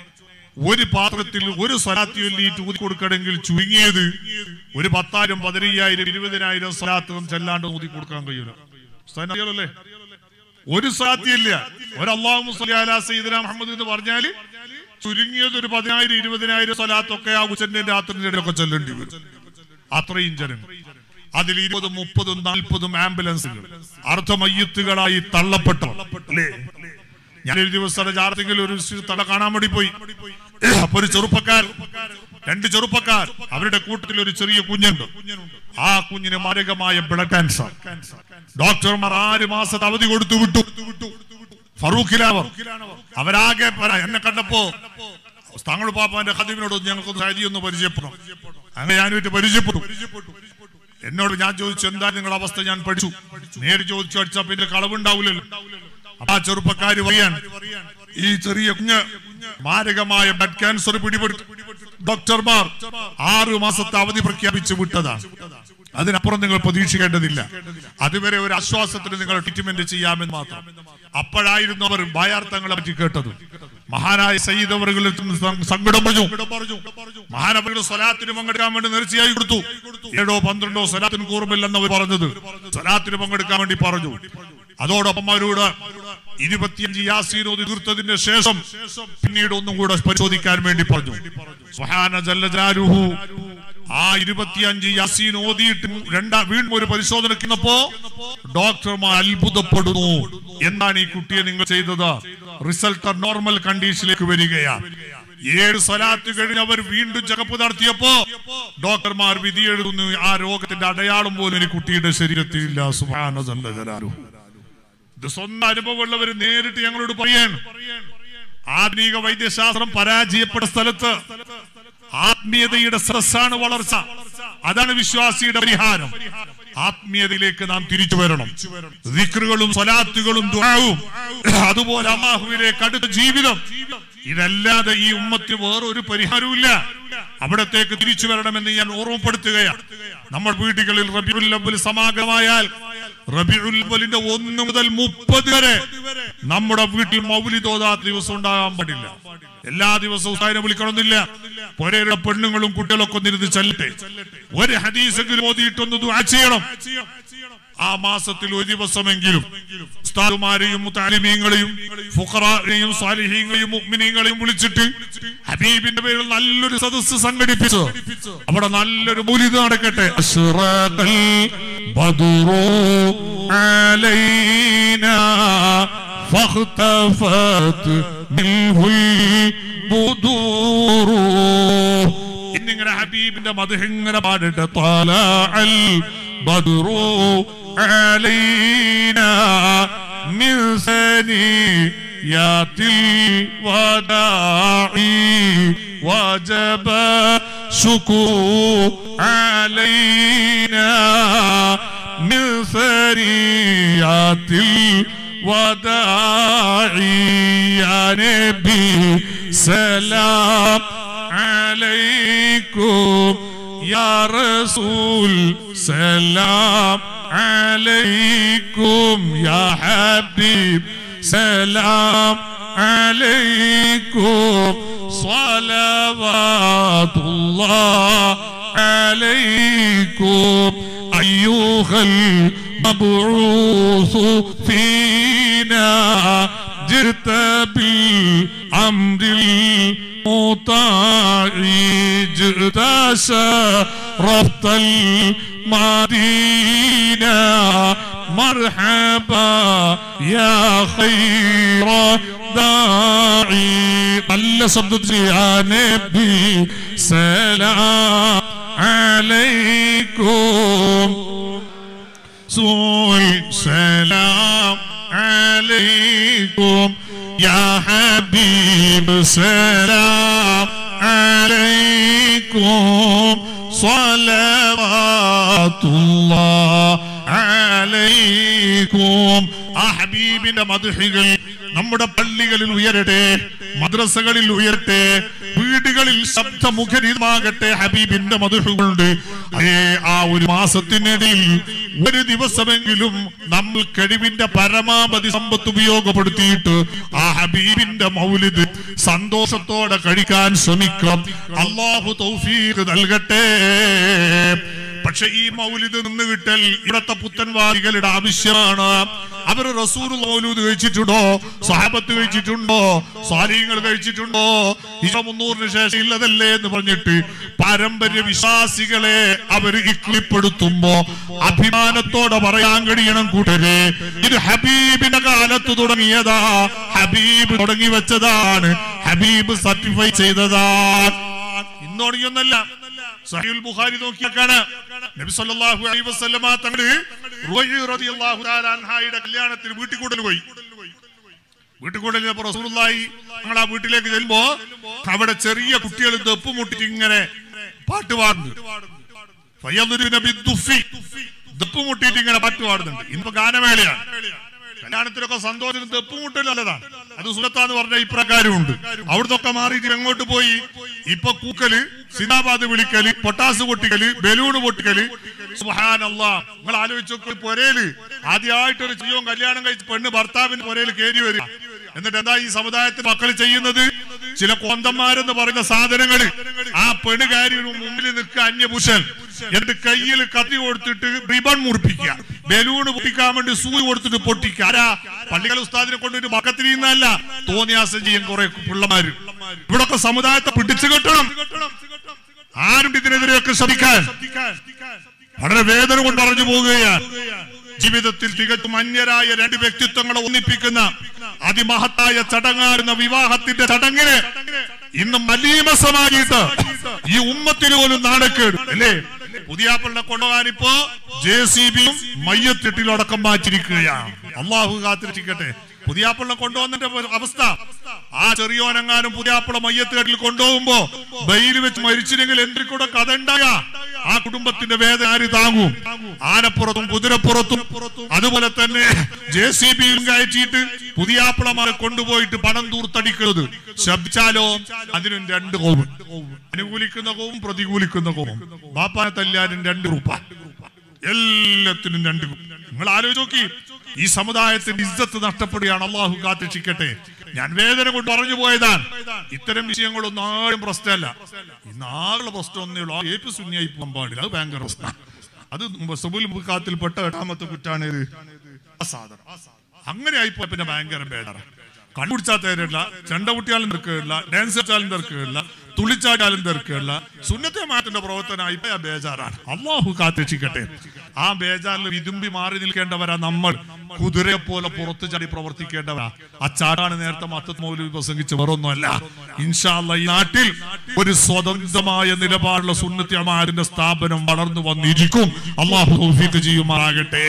ഒരു പാത്രത്തിൽ ഒരു സ്വലാത്തി ചൊല്ലിയിട്ട് ഊതി കൊടുക്കണമെങ്കിൽ ചുരുങ്ങിയത് ഒരു പത്തായിരം പതിനയ്യായിരം ഇരുപതിനായിരം സ്വലാത്ത് ചെല്ലാണ്ട് ഊതി കൊടുക്കാൻ കഴിയൂല ഉസ്താദിന് അറിയാലോ ഒരു സാധ്യല്ല ഒരു അള്ളാഹു സയ്യിദന മുഹമ്മദ് എന്ന് പറഞ്ഞാല് ചുരുങ്ങിയത് ഒരു പതിനായിരം ഇരുപതിനായിരം സ്വലാത്തൊക്കെ ആ ഉച്ചന്റെ രാത്രിന്റെ ഇടയിലൊക്കെ ചെല്ലേണ്ടി വരും അത്രയും ജനം അതിൽ ഇരുപതും മുപ്പതും നാൽപ്പതും ആംബുലൻസുകൾ അർദ്ധമയ്യത്തുകളായി തള്ളപ്പെട്ടു അല്ലേ ഞാൻ ഒരു ദിവസം ജാർത്തിങ്കിൽ ഒരു തട കാണാൻ വേണ്ടി പോയി അപ്പൊ ഒരു ചെറുപ്പക്കാർ രണ്ട് ചെറുപ്പക്കാർ അവരുടെ കൂട്ടത്തിൽ ഒരു ചെറിയ കുഞ്ഞുണ്ട് ആ കുഞ്ഞിന് മാരകമായ ബ്ലഡ് ക്യാൻസർ ഡോക്ടർമാർ ആറ് മാസത്തെ അവധി കൊടുത്തു വിട്ടു ഫറൂഖിലാവർ അവരാകെ പറ- എന്നെ കണ്ടപ്പോ താങ്കൾ പാപ്പാന്റെ ഖദീമിനോട് ഞങ്ങൾക്കൊന്ന് ഹരി ഒന്ന് പരിചയപ്പെടണം അങ്ങനെ ഞാനുമായിട്ട് പരിചയപ്പെട്ടു എന്നോട് ഞാൻ ചോദിച്ചു എന്താ നിങ്ങളുടെ അവസ്ഥ ഞാൻ പഠിച്ചു നേര് ചോദിച്ചു അടിച്ചാ പിന്നെ കളവുണ്ടാവില്ലല്ലോ അപ്പൊ ആ ചെറുപ്പക്കാര് പറയാൻ ഈ ചെറിയ കുഞ്ഞ് മാരകമായ ബ്ലഡ് ക്യാൻസർ പിടിപെട്ടു ഡോക്ടർമാർ ആറു മാസത്തെ അവധി പ്രഖ്യാപിച്ചു വിട്ടതാണ് അതിനപ്പുറം നിങ്ങൾ പ്രതീക്ഷിക്കേണ്ടതില്ല അതുവരെ ഒരു ആശ്വാസത്തിന് നിങ്ങൾ ട്രീറ്റ്മെന്റ് ചെയ്യാമെന്ന് മാത്രം അപ്പോഴായിരുന്നു അവർ ഭയാർത്ഥങ്ങളെ പറ്റി കേട്ടത് മഹാനായ സയ്യിദ് അവറുകളിൽ സങ്കടം പറഞ്ഞു മഹാനവറുകൾ സ്വലാത്തിന് പങ്കെടുക്കാൻ വേണ്ടി നേർച്ചയായി കൊടുത്തു ഏഴോ പന്ത്രണ്ടോ സ്വലാത്തിന് കൂർമില്ലെന്ന് അവർ പറഞ്ഞത് സ്വലാത്തിന് പങ്കെടുക്കാൻ വേണ്ടി പറഞ്ഞു അതോടൊപ്പം അവരോട് ഇരുപത്തിയഞ്ച് യാസീനോദി തീർത്തതിന്റെ ശേഷം പിന്നീട് ഒന്നും കൂടെ പരിശോധിക്കാൻ വേണ്ടി പറഞ്ഞു സുബ്ഹാന ജല്ല ജലാലുഹു ആ ഇരുപത്തിയഞ്ച് യാസീൻ ഓതിയിട്ട് രണ്ടാ വീണ്ടും ഒരു പരിശോധനക്കുന്നപ്പോ ഡോക്ടർമാർ അത്ഭുതപ്പെടുന്നു എന്താണ് ഈ കുട്ടിയെ നിങ്ങൾ ചെയ്തത് റിസൾട്ട് നോർമൽ കണ്ടീഷനിലേക്ക് വരികയാണ് ഏഴ് സ്വലാത്ത് കഴിഞ്ഞ് അവർ വീണ്ടും ചെക്കപ്പ് നടത്തിയപ്പോ ഡോക്ടർമാർ വിധി എഴുതുന്നു ആ രോഗത്തിന്റെ അടയാളം പോലും ഈ കുട്ടിയുടെ ശരീരത്തിൽ ഇല്ല സുബ്ഹാന ജല്ല ജലാലുഹു ഇത് സ്വന്തം അനുഭവമുള്ളവർ നേരിട്ട് ഞങ്ങളോട് പറയാണ് ആധുനിക വൈദ്യശാസ്ത്രം പരാജയപ്പെട്ട സ്ഥലത്ത് ആത്മീയതയുടെ സരസാണ് വളർച്ച അതാണ് വിശ്വാസിയുടെ പരിഹാരം ആത്മീയതയിലേക്ക് നാം തിരിച്ചു വരണം ദിക്റുകളും സ്വലാത്തുകളും ദുആവും അതുപോലെ അള്ളാഹുവിലേക്ക് അടുത്ത ജീവിതം ഇതല്ലാതെ ഈ ഉമ്മത്തിന് വേറൊരു പരിഹാരവുമില്ല അവിടത്തേക്ക് തിരിച്ചു വരണമെന്ന് ഞാൻ ഓർമ്മപ്പെടുത്തുകയാണ് നമ്മൾ വീടുകളിൽ റബിയുൽ അവ്വൽ സമാഗമമായാൽ റബിയുൽ അവ്വലിന്റെ ഒന്ന് മുതൽ മുപ്പത് വരെ നമ്മുടെ വീട്ടിൽ മൗലി തോതാത്ത ദിവസം ഉണ്ടാകാൻ പാടില്ല എല്ലാ ദിവസവും ഉസ്താദിനെ വിളിക്കണമെന്നില്ല പൊരയുടെ പെണ്ണുങ്ങളും കുട്ടികളൊക്കെ ഒന്നിരുന്ന് ചെല്ലട്ടെ ഒരു ഹദീസെങ്കിലും ഓതിയിട്ടൊന്ന് ദുആ ചെയ്യണം ആ മാസത്തിൽ ഒരു ദിവസമെങ്കിലും ഉസ്താദുമാരെയും മുത്താലിമീങ്ങളെയും ഫുഖറാനെയും സാലിഹീങ്ങളെയും മുഅ്മിനീങ്ങളെയും വിളിച്ചിട്ട് ഹബീബിന്റെ പേരിൽ നല്ലൊരു സദസ്സ് സംഘടിപ്പിച്ചു അവിടെ നല്ലൊരു മുലിത് നടക്കട്ടെ അശ്റഖൽ ബദറു അലൈനാ ഫഖ്തഫത് മിൻഹുൽ ബുദൂറു എന്നിങ്ങനെ ഹബീബിന്റെ മധു ഇങ്ങനെ പാടിട്ട് طلع البدر علينا من ثنيات الوداع وجب شكور علينا من ثنيات الوداع يا نبي سلام عليكم يا رسول سلام عليكم يا حبيب سلام عليكم صلوات الله عليكم أيها المبعوث فينا جئت بالأمر المطاع جئت شرفت المدينة مرحبا يا خير داعي നല്ല ശബ്ദത്തിൽ يا نبي سلام عليكم سوء سلام عليكم يا حبيب سلام عليكم صلوات الله عليكم ആ ഹബീബിന്റെ മധുഹികൾ നമ്മുടെ പള്ളികളിൽ ഉയരട്ടെ മദ്രസകളിൽ ഉയരട്ടെ വീടുകളിൽ ശബ്ദമുഖരിതമാകട്ടെ ഹബീബിന്റെ മധുഹുകളുണ്ട് അതേ ആ ഒരു മാസത്തിനിടയിൽ ഒരു ദിവസമെങ്കിലും നമ്മൾ കഴിവിന്റെ പരമാവധി സമ്പത്ത് ഉപയോഗപ്പെടുത്തിയിട്ട് ആ ഹബീബിന്റെ മൗലിദ് സന്തോഷത്തോടെ കഴിക്കാൻ ശ്രമിക്കാം അള്ളാഹു തൗഫീഖ് നൽകട്ടെ പക്ഷെ ഈ മൗലിദ് നിന്ന് കിട്ടൽ ഇവിടത്തെ പുത്തൻവാദികളുടെ ആവശ്യമാണ് അവർ റസൂർ മൗലൂദ് കഴിച്ചിട്ടുണ്ടോ സഹാബത്ത് കഴിച്ചിട്ടുണ്ടോ സ്വാധീനങ്ങൾ കഴിച്ചിട്ടുണ്ടോ ഇഷ മുന്നൂറിന് ശേഷം ഇല്ലതല്ലേ എന്ന് പറഞ്ഞിട്ട് പാരമ്പര്യ വിശ്വാസികളെ അവർ ഇക്ലിപ്പെടുത്തുമ്പോ അഭിമാനത്തോടെ പറയാൻ കഴിയണം കൂട്ടരെ ഇത് ഹബീബിന്റെ കാലത്ത് തുടങ്ങിയതാ ഹബീബ് തുടങ്ങി വെച്ചതാണ് ഹബീബ് സർട്ടിഫൈ ചെയ്തതാണ് ഇന്ന് തുടങ്ങിയൊന്നല്ല സഹീൽ ബുഖാരി നോക്കിയാക്കാണ് നബി സല്ലല്ലാഹു അലൈഹി വസല്ലമ തങ്ങള് റുവൈ റളിയല്ലാഹു തആല അൻഹായുടെ കല്യാണത്തിന് വീട്ടിൽ കൂടൽ പോയി വീട്ടിൽ കൂടൽ റസൂലുള്ളാഹി ഞങ്ങൾ ആ വീട്ടിലേക്ക് ചെല്ലുമ്പോ അവിടെ ചെറിയ കുട്ടികൾ ദപ്പ് മുട്ടിട്ട് ഇങ്ങനെ പാട്ട് പാടുന്നുണ്ട് ഫയദുരു നബി ദുഫി ദപ്പ് മുട്ടിയിട്ട് ഇങ്ങനെ പാട്ട് പാടുന്നുണ്ട് ഇന്നിപ്പോ ഗാനമേളയാണ് കല്യാണത്തിലൊക്കെ സന്തോഷത്തിന് തെപ്പുമുട്ടൽ നല്ലതാണ് അത് സുഖത്താന്ന് പറഞ്ഞ ഇപ്രകാരമുണ്ട് അവിടുന്നൊക്കെ മാറിയിട്ട് എങ്ങോട്ട് പോയി ഇപ്പൊ കൂക്കല് സിനാബാദ് വിളിക്കല് പൊട്ടാസ് പൊട്ടിക്കല് ബലൂണ് പൊട്ടിക്കല് സുഹാനല്ലാ നിങ്ങൾ ആലോചിച്ചൊക്കെ പൊരേല് ആദ്യമായിട്ടൊരു ചെയ്യോ കല്യാണം കഴിച്ച് പെണ്ണ് ഭർത്താവിന്റെ പൊരയിൽ കയറി വരിക എന്നിട്ട് എന്താ ഈ സമുദായത്തിൽ മക്കൾ ചെയ്യുന്നത് ചില കൊന്തന്മാരെന്ന് പറയുന്ന സാധനങ്ങള് ആ പെണ്ണ് കാര്യം മുമ്പിൽ നിൽക്കുക അന്യപുരുഷൻ എന്നിട്ട് കയ്യിൽ കത്തി കൊടുത്തിട്ട് റിബൺ മുറിപ്പിക്കുക ബലൂണ് പൊട്ടിക്കാൻ വേണ്ടി സൂയി കൊടുത്തിട്ട് പൊട്ടിക്കുക ആരാ പള്ളികൾ ഉസ്താദിനെ കൊണ്ടൊരു മക്കത്തിരിയുന്നതല്ല തോന്നിയാസം ചെയ്യും കുറെ പിള്ളമാര് ഇവിടൊക്കെ സമുദായത്തെ പിടിച്ചു കെട്ടണം ആരും ഇതിനെതിരെയൊക്കെ ശ്രമിക്കാൻ വളരെ വേദന കൊണ്ട് പറഞ്ഞു പോവുകയാണ് ജീവിതത്തിൽ തികച്ചും അന്യരായ രണ്ട് വ്യക്തിത്വങ്ങളെ ഒന്നിപ്പിക്കുന്ന അതിമഹത്തായ ചടങ്ങായിരുന്ന വിവാഹത്തിന്റെ ചടങ്ങിന് ഇന്ന് മലീമസമായിട്ട് ഈ ഉമ്മത്തിന് പോലും നാണക്കേട് അല്ലേ പുതിയാപ്പിളിനെ കൊണ്ടുപോകാനിപ്പോ ജെ സി ബിയും മയ്യത്തിട്ടിലടക്കം മാറ്റിരിക്കുകയാണ് അള്ളാഹു കാത്തിരിക്കട്ടെ പുതിയാപ്പിളിനെ കൊണ്ടുവന്നതിന്റെ അവസ്ഥ ആ ചെറിയോനെങ്ങാനും പുതിയാപ്പിള മയ്യത്തുകെട്ടിൽ കൊണ്ടുപോകുമ്പോ ബെയിൽ വെച്ച് മരിച്ചില്ലെങ്കിൽ എന്തിൽ കൂടെ കഥ ഉണ്ടായ ആ കുടുംബത്തിന്റെ വേദന ആര് താങ്ങും ആനപ്പുറത്തും കുതിരപ്പുറത്തും അതുപോലെ തന്നെ ജെ സി ബിയും കയറ്റിയിട്ട് പുതിയാപ്പിളമാരെ കൊണ്ടുപോയിട്ട് പണം തൂർത്തടിക്കുന്നത് ശബ്ദിച്ചാലോ അതിനും രണ്ട് കോവും അനുകൂലിക്കുന്ന കോവും പ്രതികൂലിക്കുന്ന കോവും ബാപ്പാനെ തല്ലാനും രണ്ട് രൂപ എല്ലാത്തിനും രണ്ട് നിങ്ങൾ ആലോചിച്ച് നോക്കി ഈ സമുദായത്തിന്റെ ഇജ്ജത്ത് നഷ്ടപ്പെടുകയാണ് അള്ളാഹു കാത്തിക്ഷിക്കട്ടെ ഞാൻ വേദന കൊണ്ട് പറഞ്ഞു പോയതാണ് ഇത്തരം വിഷയങ്ങളൊന്നും ആരും പ്രശ്നമല്ല ഇന്ന് ആളുടെ പ്രശ്നം ഒന്നേ ഉള്ളൂ ആ ഏപ്പ് ശൂന്യായി പോകാൻ പാടില്ല അത് ഭയങ്കര പ്രശ്നം അത് സുബുൽ മുഖാത്തിൽപ്പെട്ട എട്ടാമത്തെ കുറ്റാണ് ഇത് ആ സാധനം അങ്ങനെ ആയിപ്പോ പിന്നെ ഭയങ്കര ബേഡറ കണ്ടുപിടിച്ചാൽ തേരില്ല ചെണ്ട കുട്ടിയാലും തിരക്കില്ല ഡാൻസ് വെച്ചാലും തിരക്കില്ല തുള്ളിച്ചാട്ടാലും തിരക്കില്ല സുന്നത്തെ മാറ്റിന്റെ പ്രവർത്തനം ഇപ്പൊ ആ ബേജാറാണ് അള്ളാഹു കാത്തിരക്ഷിക്കട്ടെ ആ ബേജാറിൽ വിതുമ്പി മാറി നിൽക്കേണ്ടവരാ നമ്മൾ കുതിരയെ പോലെ പുറത്തു ചാടി പ്രവർത്തിക്കേണ്ടവരാ ആ ചാടാണ് നേരത്തെ മത്തത്ത് മൗലവി പ്രസംഗിച്ച് വേറൊന്നുമല്ല ഇൻഷാല്ല ഈ നാട്ടിൽ ഒരു സ്വതന്ത്രമായ നിലപാടുള്ള സുന്നത്യമാരിന്റെ സ്ഥാപനം വളർന്നു വന്നിരിക്കും അള്ളാഹു തൗഫീഖ് ചെയ്യുമാറാകട്ടെ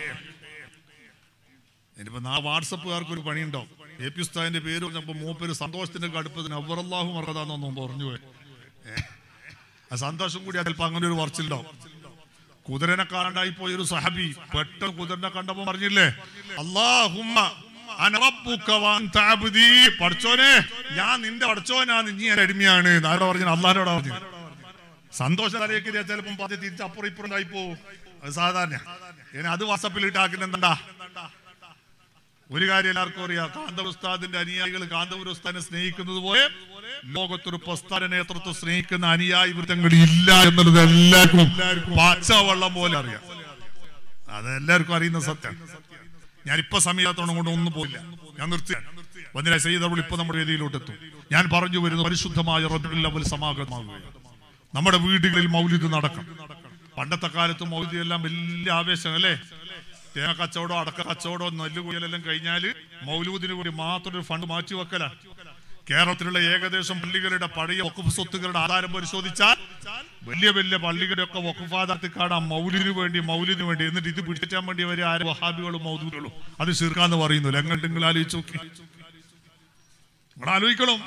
ഇനിയിപ്പോ നാ വാട്സപ്പുകാർക്ക് ഒരു പണിയുണ്ടാവും എ പി ഉസ്താദിന്റെ പേര് പറഞ്ഞപ്പോ മൂപ്പര് സന്തോഷത്തിന്റെ കടുപ്പത്തിന് അവറല്ലാഹു മറക്കാതാന്നൊന്നും പറഞ്ഞു പോയി ഏ? ആ സന്തോഷം കൂടി ചിലപ്പോ അങ്ങനെ ഒരു വർച്ചിലുണ്ടാവും കുതിരനെ കാണാണ്ടായി പോയ ഒരു സഹബി പെട്ടെന്ന് കുതിരനെ കണ്ടപ്പോ പറഞ്ഞില്ലേ അള്ളാഹുമ്മ അന റബ്ബുക വഅൻത അബ്ദി. പടച്ചോനെ ഞാൻ നിന്റെ പടച്ചോനാണ് നീ എന്റെ അടിമയാണ് ആരോട് പറഞ്ഞു അള്ളാഹിനോടാ പറഞ്ഞു സന്തോഷം അറിയിക്കുക ചിലപ്പം പറഞ്ഞ് തിരിച്ച് അപ്പുറം ഇപ്പുറം ആയി പോവും അത് സാധാരണ ഇനി അത് വാട്സപ്പിൽ ഇട്ടാക്കുന്ന എന്താ ഒരു കാര്യം എല്ലാവർക്കും അറിയാം കാന്തപുര ഉസ്താദിന്റെ അനുയായികൾ കാന്തപുര ഉസ്താദിനെ സ്നേഹിക്കുന്നത് പോലെ ലോകത്തൊരു പ്രസ്ഥാന നേതൃത്വം സ്നേഹിക്കുന്ന അനുയായി വൃത്തങ്ങൾ ഇല്ല എന്നുള്ളത് എല്ലാവർക്കും പച്ചവെള്ളം പോലെ അറിയാം അത് എല്ലാവർക്കും അറിയുന്ന സത്യം ഞാൻ ഇപ്പൊ സമയത്തോണം കൊണ്ട് ഒന്നും പോയില്ല ഞാൻ നിർത്തി വന്നില്ല ചെയ്തവൾ ഇപ്പൊ നമ്മുടെ വേദിയിലോട്ട് എത്തും ഞാൻ പറഞ്ഞു വരുന്ന പരിശുദ്ധമായ റബ്ബിൽ അവൽ സമാഗതമാകുകയാണ് നമ്മുടെ വീടുകളിൽ മൗലിദ് നടക്കും പണ്ടത്തെ കാലത്ത് മൗലിദ് എല്ലാം വലിയ ആവേശം അല്ലേ തേങ്ങ കച്ചവടം അടക്ക കച്ചവടം നെല്ല് കുയലെല്ലാം കഴിഞ്ഞാല് മൗലൂദിന് കൂടി മാത്രം ഒരു ഫണ്ട് മാറ്റി വെക്കല കേരളത്തിലുള്ള ഏകദേശം പള്ളികളുടെ പഴയ വക്കുഫ് സ്വത്തുക്കളുടെ ആധാരം പരിശോധിച്ചാൽ വലിയ വലിയ പള്ളികളുടെ ഒക്കെ വക്കുഫാദാത്തിൽ കാണാം മൗലിന് വേണ്ടി മൗലിന് വേണ്ടി എന്നിട്ട് ഇത് പിടിച്ചാൻ വേണ്ടി വരെ ആരും വഹാബികളും മൗദൂലുകളും അത് ശീർക്കാന്ന് പറയുന്നു എങ്ങനെ നിങ്ങൾ ആലോചിച്ച് നോക്കി നിങ്ങൾ ആലോചിക്കണം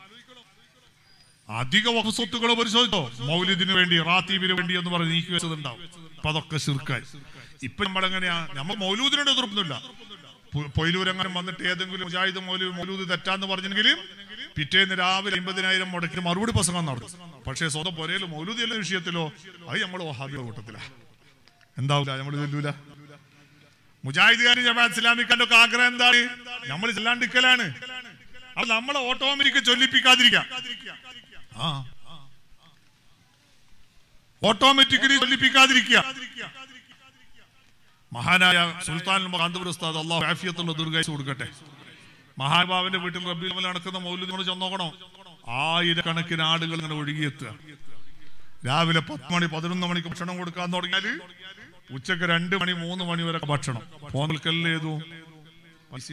അധിക വഖഫ് സ്വത്തുക്കൾ പരിശോധിച്ചോ മൗലിദിന് വേണ്ടി റാത്തീബിന് വേണ്ടി എന്ന് പറഞ്ഞ് നീക്കി വെച്ചതുണ്ടാവും അപ്പൊ അതൊക്കെ ശിർക്കായി ഇപ്പൊ നമ്മളെങ്ങനെയാ നമ്മൾ മൗലൂദിനോട് എതിർപ്പൊന്നുമില്ല പൊ- പൊയിലൂരെങ്ങാനും വന്നിട്ട് ഏതെങ്കിലും മുജാഹിദ് മൗലൂദ് മൗലൂദ് തെറ്റാന്ന് പറഞ്ഞെങ്കിൽ പിറ്റേന്ന് രാവിലെ അമ്പതിനായിരം മുടക്കി മറുപടി പ്രസംഗം നടത്തും പക്ഷേ സ്വന്തം പൊരയിൽ മൗലൂദി എന്ന വിഷയത്തിലോ അത് നമ്മൾ വഹാബിയുടെ കൂട്ടത്തില എന്താവില്ല നമ്മൾ ചെല്ലൂല മുജാഹിദുകാരും ജമാഅത്ത് ഇസ്ലാമിക്കാരുടെ ഒക്കെ ആഗ്രഹം എന്താണ് നമ്മൾ ചെല്ലാണ്ടിക്കലാണ് അത് നമ്മളെ ഓട്ടോമാറ്റിക് ചൊല്ലിപ്പിക്കാതിരിക്കാം ആ ഓട്ടോമാറ്റിക്കലി ചൊല്ലിപ്പിക്കാതിരിക്കുക മഹാനായ സുൽത്താൻ കാന്തപുര ഉസ്താദ് അള്ളാഹു ആഫിയത്തുള്ള ദീർഘായുസ് കൊടുക്കട്ടെ മഹാനുഭാവന്റെ വീട്ടിൽ റബ്ബി നമ്മൾ നടക്കുന്ന മൗല്യം നമ്മൾ ചെന്നോക്കണം ആയിരക്കണക്കിന് ആളുകൾ ഇങ്ങനെ ഒഴുകിയെത്തുക രാവിലെ പത്ത് മണി പതിനൊന്ന് മണിക്ക് ഭക്ഷണം കൊടുക്കാൻ തുടങ്ങിയാല് ഉച്ചക്ക് രണ്ട് മണി മൂന്ന് മണി വരെ ഭക്ഷണം ഫോണിൽക്കല്ലേ ഏതു പൈസ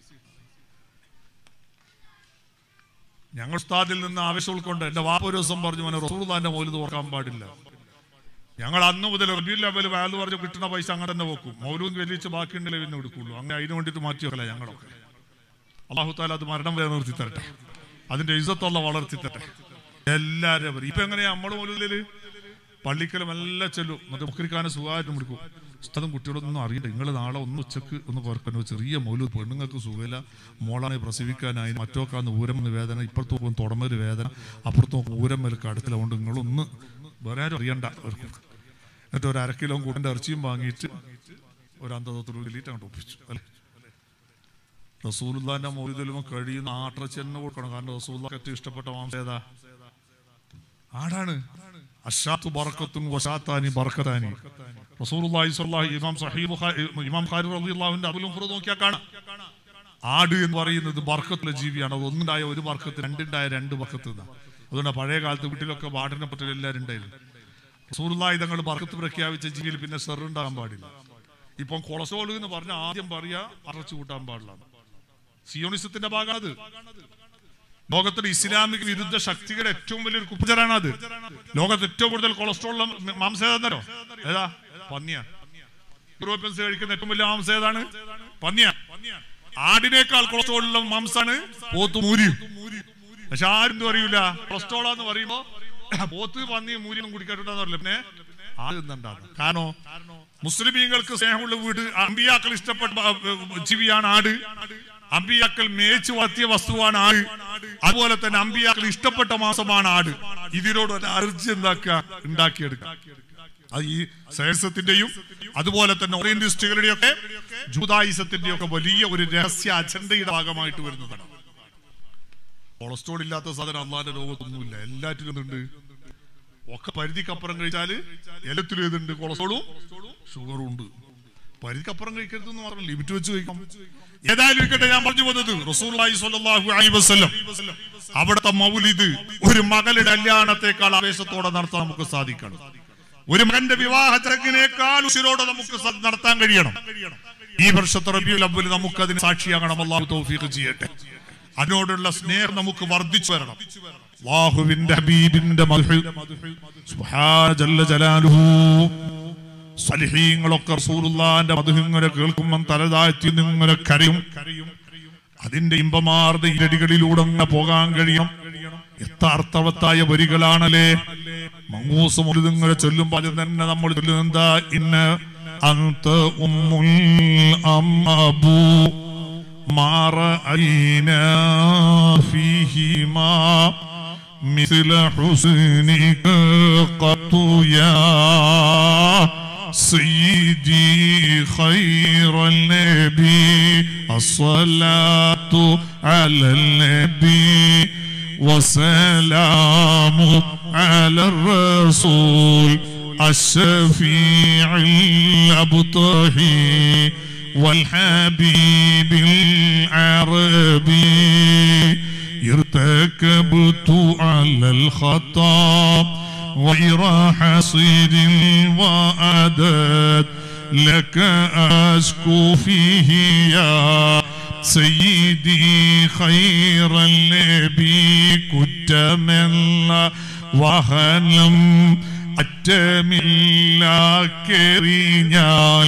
ഞങ്ങൾ ഉസ്താദിൽ നിന്ന് ആവശ്യം ഉൾക്കൊണ്ട് എന്റെ വാപ്പ ഒരു ദിവസം പറഞ്ഞു മോനെ റസൂർദാന്റെ മൗലിത് ഓർക്കാൻ പാടില്ല ഞങ്ങൾ അന്ന് മുതൽ റബിയുൽ ലെവൽ വയൽ പറഞ്ഞു കിട്ടുന്ന പൈസ അങ്ങനെ തന്നെ വെക്കും മൗലൂദ് വലിച്ച് ബാക്കിയുണ്ടെങ്കിൽ പിന്നെ എടുക്കുള്ളൂ അങ്ങനെ അതിന് വേണ്ടിയിട്ട് മാറ്റി വെക്കല ഞങ്ങളൊക്കെ അള്ളാഹു താല അത് മരണം വരെ നിർത്തി തരട്ടെ അതിന്റെ ഇസത്തുള്ള വളർത്തി തരട്ടെ എല്ലാവരും ഇപ്പൊ എങ്ങനെയാ നമ്മൾ മൗലൂദില് പള്ളിക്കലും എല്ലാം ചെല്ലും എന്നിട്ട് മുക്കരിക്കാനെ സുഖമായിട്ട് എടുക്കും ഉസ്താദും കുട്ടികളൊന്നും അറിയില്ല നിങ്ങൾ നാളെ ഒന്ന് ഉച്ചക്ക് ഒന്ന് കുറക്കണോ ചെറിയ മൗലൂദ് പെണ്ണുങ്ങൾക്ക് സുഖമില്ല മോളാണ് പ്രസവിക്കാനായി മറ്റോക്കാന്ന് ഊരമെന്ന് വേദന ഇപ്പുറത്ത് പോകും തുടമൊരു വേദന അപ്പുറത്ത് നോക്കും ഊരമ്മൽ കടത്തിലുണ്ട് നിങ്ങളൊന്ന് വേറെ ആരും അറിയണ്ട അവർക്ക് എന്നിട്ട് ഒരു അര കിലോ കൂടിന്റെ ഇറച്ചിയും വാങ്ങിയിട്ട് ഒരു അന്തതത്തിൽ വലിയിട്ട് അങ്ങോട്ട് ഒപ്പിച്ചു അല്ലേ റസൂലുല്ലാന്റെ മൗലിദിലും കഴിയുന്ന ആട്ടിറച്ചി തന്നെ കൊടുക്കണം കാരണം റസൂല്ലാക്ക് ഏറ്റവും ഇഷ്ടപ്പെട്ട മാംസം ഏതാ ആടാണ് അഷാത്തു ബറക്കത്തുൻ വശാത്താനി ബറക്കത്താനി റസൂലുള്ളാഹി സ്വല്ലല്ലാഹി ഇമാം സഹീഹ് ബുഖാരി ഇമാം ഖാരി റളിയല്ലാഹുവിന്റെ അബുൽ ഫുറ നോക്കിയാൽ കാണാം ആട് എന്ന് പറയുന്നത് ബർക്കത്തുള്ള ജീവിയാണ് അത് ഒന്നുണ്ടായ ഒരു ബർക്കത്ത് രണ്ടുണ്ടായ രണ്ട് ബർക്കത്ത് എന്നാ അതുകൊണ്ട് പഴയ കാലത്ത് വീട്ടിലൊക്കെ വാടിനെ പറ്റി എല്ലാവരും ഉണ്ടായിരുന്നു റസൂലുള്ളാഹി തങ്ങൾ ബർക്കത്ത് പ്രഖ്യാപിച്ച ജീവിയിൽ പിന്നെ സെറുണ്ടാകാൻ പാടില്ല ഇപ്പം കൊളസ്ട്രോൾ എന്ന് പറഞ്ഞ ആദ്യം പറയാ അറച്ചു കൂട്ടാൻ പാടില്ല സിയോണിസത്തിന്റെ ഭാഗമാണ് അത് ലോകത്തിലെ ഇസ്ലാമിക വിരുദ്ധ ശക്തികളുടെ ഏറ്റവും വലിയൊരു കുപ്പചരാണ് അത് ലോകത്ത് ഏറ്റവും കൂടുതൽ കൊളസ്ട്രോൾ മാംസം ഏതാണോ ഏതാ പന്നിയ യൂറോപ്യൻസ് കഴിക്കുന്ന ഏറ്റവും വലിയ മാംസം ഏതാണ് പന്നിയ ആടിനേക്കാൾ കൊളസ്ട്രോൾ ഉള്ള മാംസാണ് പോത്ത് മൂരി പക്ഷെ ആരും എന്തും അറിയില്ല കൊളസ്ട്രോൾ എന്ന് പറയുമ്പോ പോത്ത് പന്നി മൂരിയൊന്നും കുടിക്കാട്ടുണ്ടെന്ന് പറയില്ല പിന്നെ ആട് തിന്നണ്ടാണ് കാരണം മുസ്ലിമീങ്ങൾക്ക് സ്നേഹമുള്ള വീട് അമ്പിയാക്കൾ ഇഷ്ടപ്പെട്ട ആ, ജീവിയാണ് ആട് അമ്പിയാക്കൾ മേച്ചു വളർത്തിയ വസ്തുവാണ് ആട് അതുപോലെ തന്നെ അമ്പിയാക്കൾ ഇഷ്ടപ്പെട്ട മാസമാണ് ആട് ഇതിനോട് ഒരു അർജി എന്താക്കുക ഉണ്ടാക്കിയെടുക്കുക അത് ഈ സയൻസത്തിന്റെയും അതുപോലെ തന്നെ ഓറിയന്റിസ്റ്റുകളുടെ ഒക്കെ ജൂതായുസത്തിന്റെ ഒക്കെ വലിയ ഒരു രഹസ്യ അജണ്ടയുടെ ഭാഗമായിട്ട് വരുന്നതാണ് കൊളസ്ട്രോൾ ഇല്ലാത്ത സാധനം അള്ളാന്റെ ലോകത്തൊന്നുമില്ല എല്ലാറ്റിലും ഉണ്ട് ഒക്കെ പരിധിക്കപ്പുറം കഴിച്ചാല് എല്ലാത്തിലും ഏതുണ്ട് കൊളസ്ട്രോളും ഷുഗറും ഉണ്ട് പരിക്കപ്പുറം കഴിക്കരുത് എന്ന് മാത്രം ലിമിറ്റ് വെച്ച് കഴിക്കാം ഏതായാലും ഇരിക്കട്ടെ ഞാൻ പറഞ്ഞു പോകുന്നത് റസൂലുള്ളാഹി സ്വല്ലല്ലാഹു അലൈഹി വസല്ലം അവിടുത്തെ മൗലിദ് ഒരു മകളുടെ കല്യാണത്തെക്കാൾ ആവേശത്തോടെ നടത്താൻ നമുക്ക് സാധിക്കണം ഒരു മകന്റെ വിവാഹ ചടങ്ങിനേക്കാൾ ഉശിരോടെ നമുക്ക് സ- നടത്താൻ കഴിയണം ഈ വർഷത്തെ റബിയുൽ അവ്വൽ നമുക്ക് അതിന് സാക്ഷിയാകണം അള്ളാഹു തൗഫീഖ് ചെയ്യട്ടെ അതിനോടുള്ള സ്നേഹം നമുക്ക് വർദ്ധിച്ചു വരണം അള്ളാഹുവിന്റെ ഹബീബിന്റെ മദ്ഹ് സുബ്ഹാന ജല്ല ജലാലുഹു സലിഹീങ്ങളൊക്കെ റസൂലുള്ളാന്റെ മധുഹിങ്ങനെ കേൾക്കുമ്പം തലതാഴ്ത്തി നിങ്ങനെ കരയും അതിന്റെ ഇമ്പമാർന്ന ഇരടികളിലൂടെ അങ്ങ് പോകാൻ കഴിയണം എത്ര അർത്ഥവത്തായ വരികളാണല്ലേ മങ്ങൂസ് മുഴുതിങ്ങനെ ചൊല്ലുമ്പോൾ അത് തന്നെ നമ്മൾ ചൊല്ലുന്നെന്താ ഇന്ന് അന്ത ഉമ്മുൽ അമ്മബൂ ما رأينا فيهما مثل حسنك قط يا سيدي خير النبي الصلاة على النبي وسلام على الرسول الشفيع الأبطحي والحبيب العربي ارتكبت على الخطا غير حصير وأدت لك أشكو فيه يا سيدي خير النبي كنت من വഹനം അറ്റമില്ലാക്കെറിഞ്ഞാൽ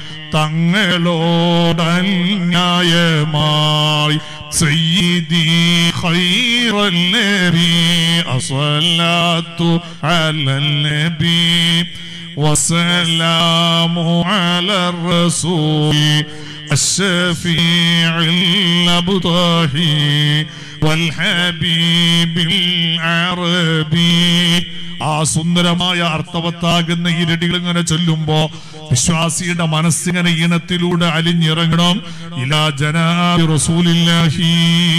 തങ്ങളോടന്യായമായി سيدي خير النبي الصلاة على النبي والسلام على الرسول الشفيع الأبطحي والحبيب العربي ആ സുന്ദരമായ അർത്ഥവത്താകുന്ന ഇരടികൾ ഇങ്ങനെ ചൊല്ലുമ്പോ വിശ്വാസിയുടെ മനസ്സിങ്ങനെ ഈണത്തിലൂടെ അലിഞ്ഞിറങ്ങണം ഇലാ ജനാബി റസൂലില്ലാഹി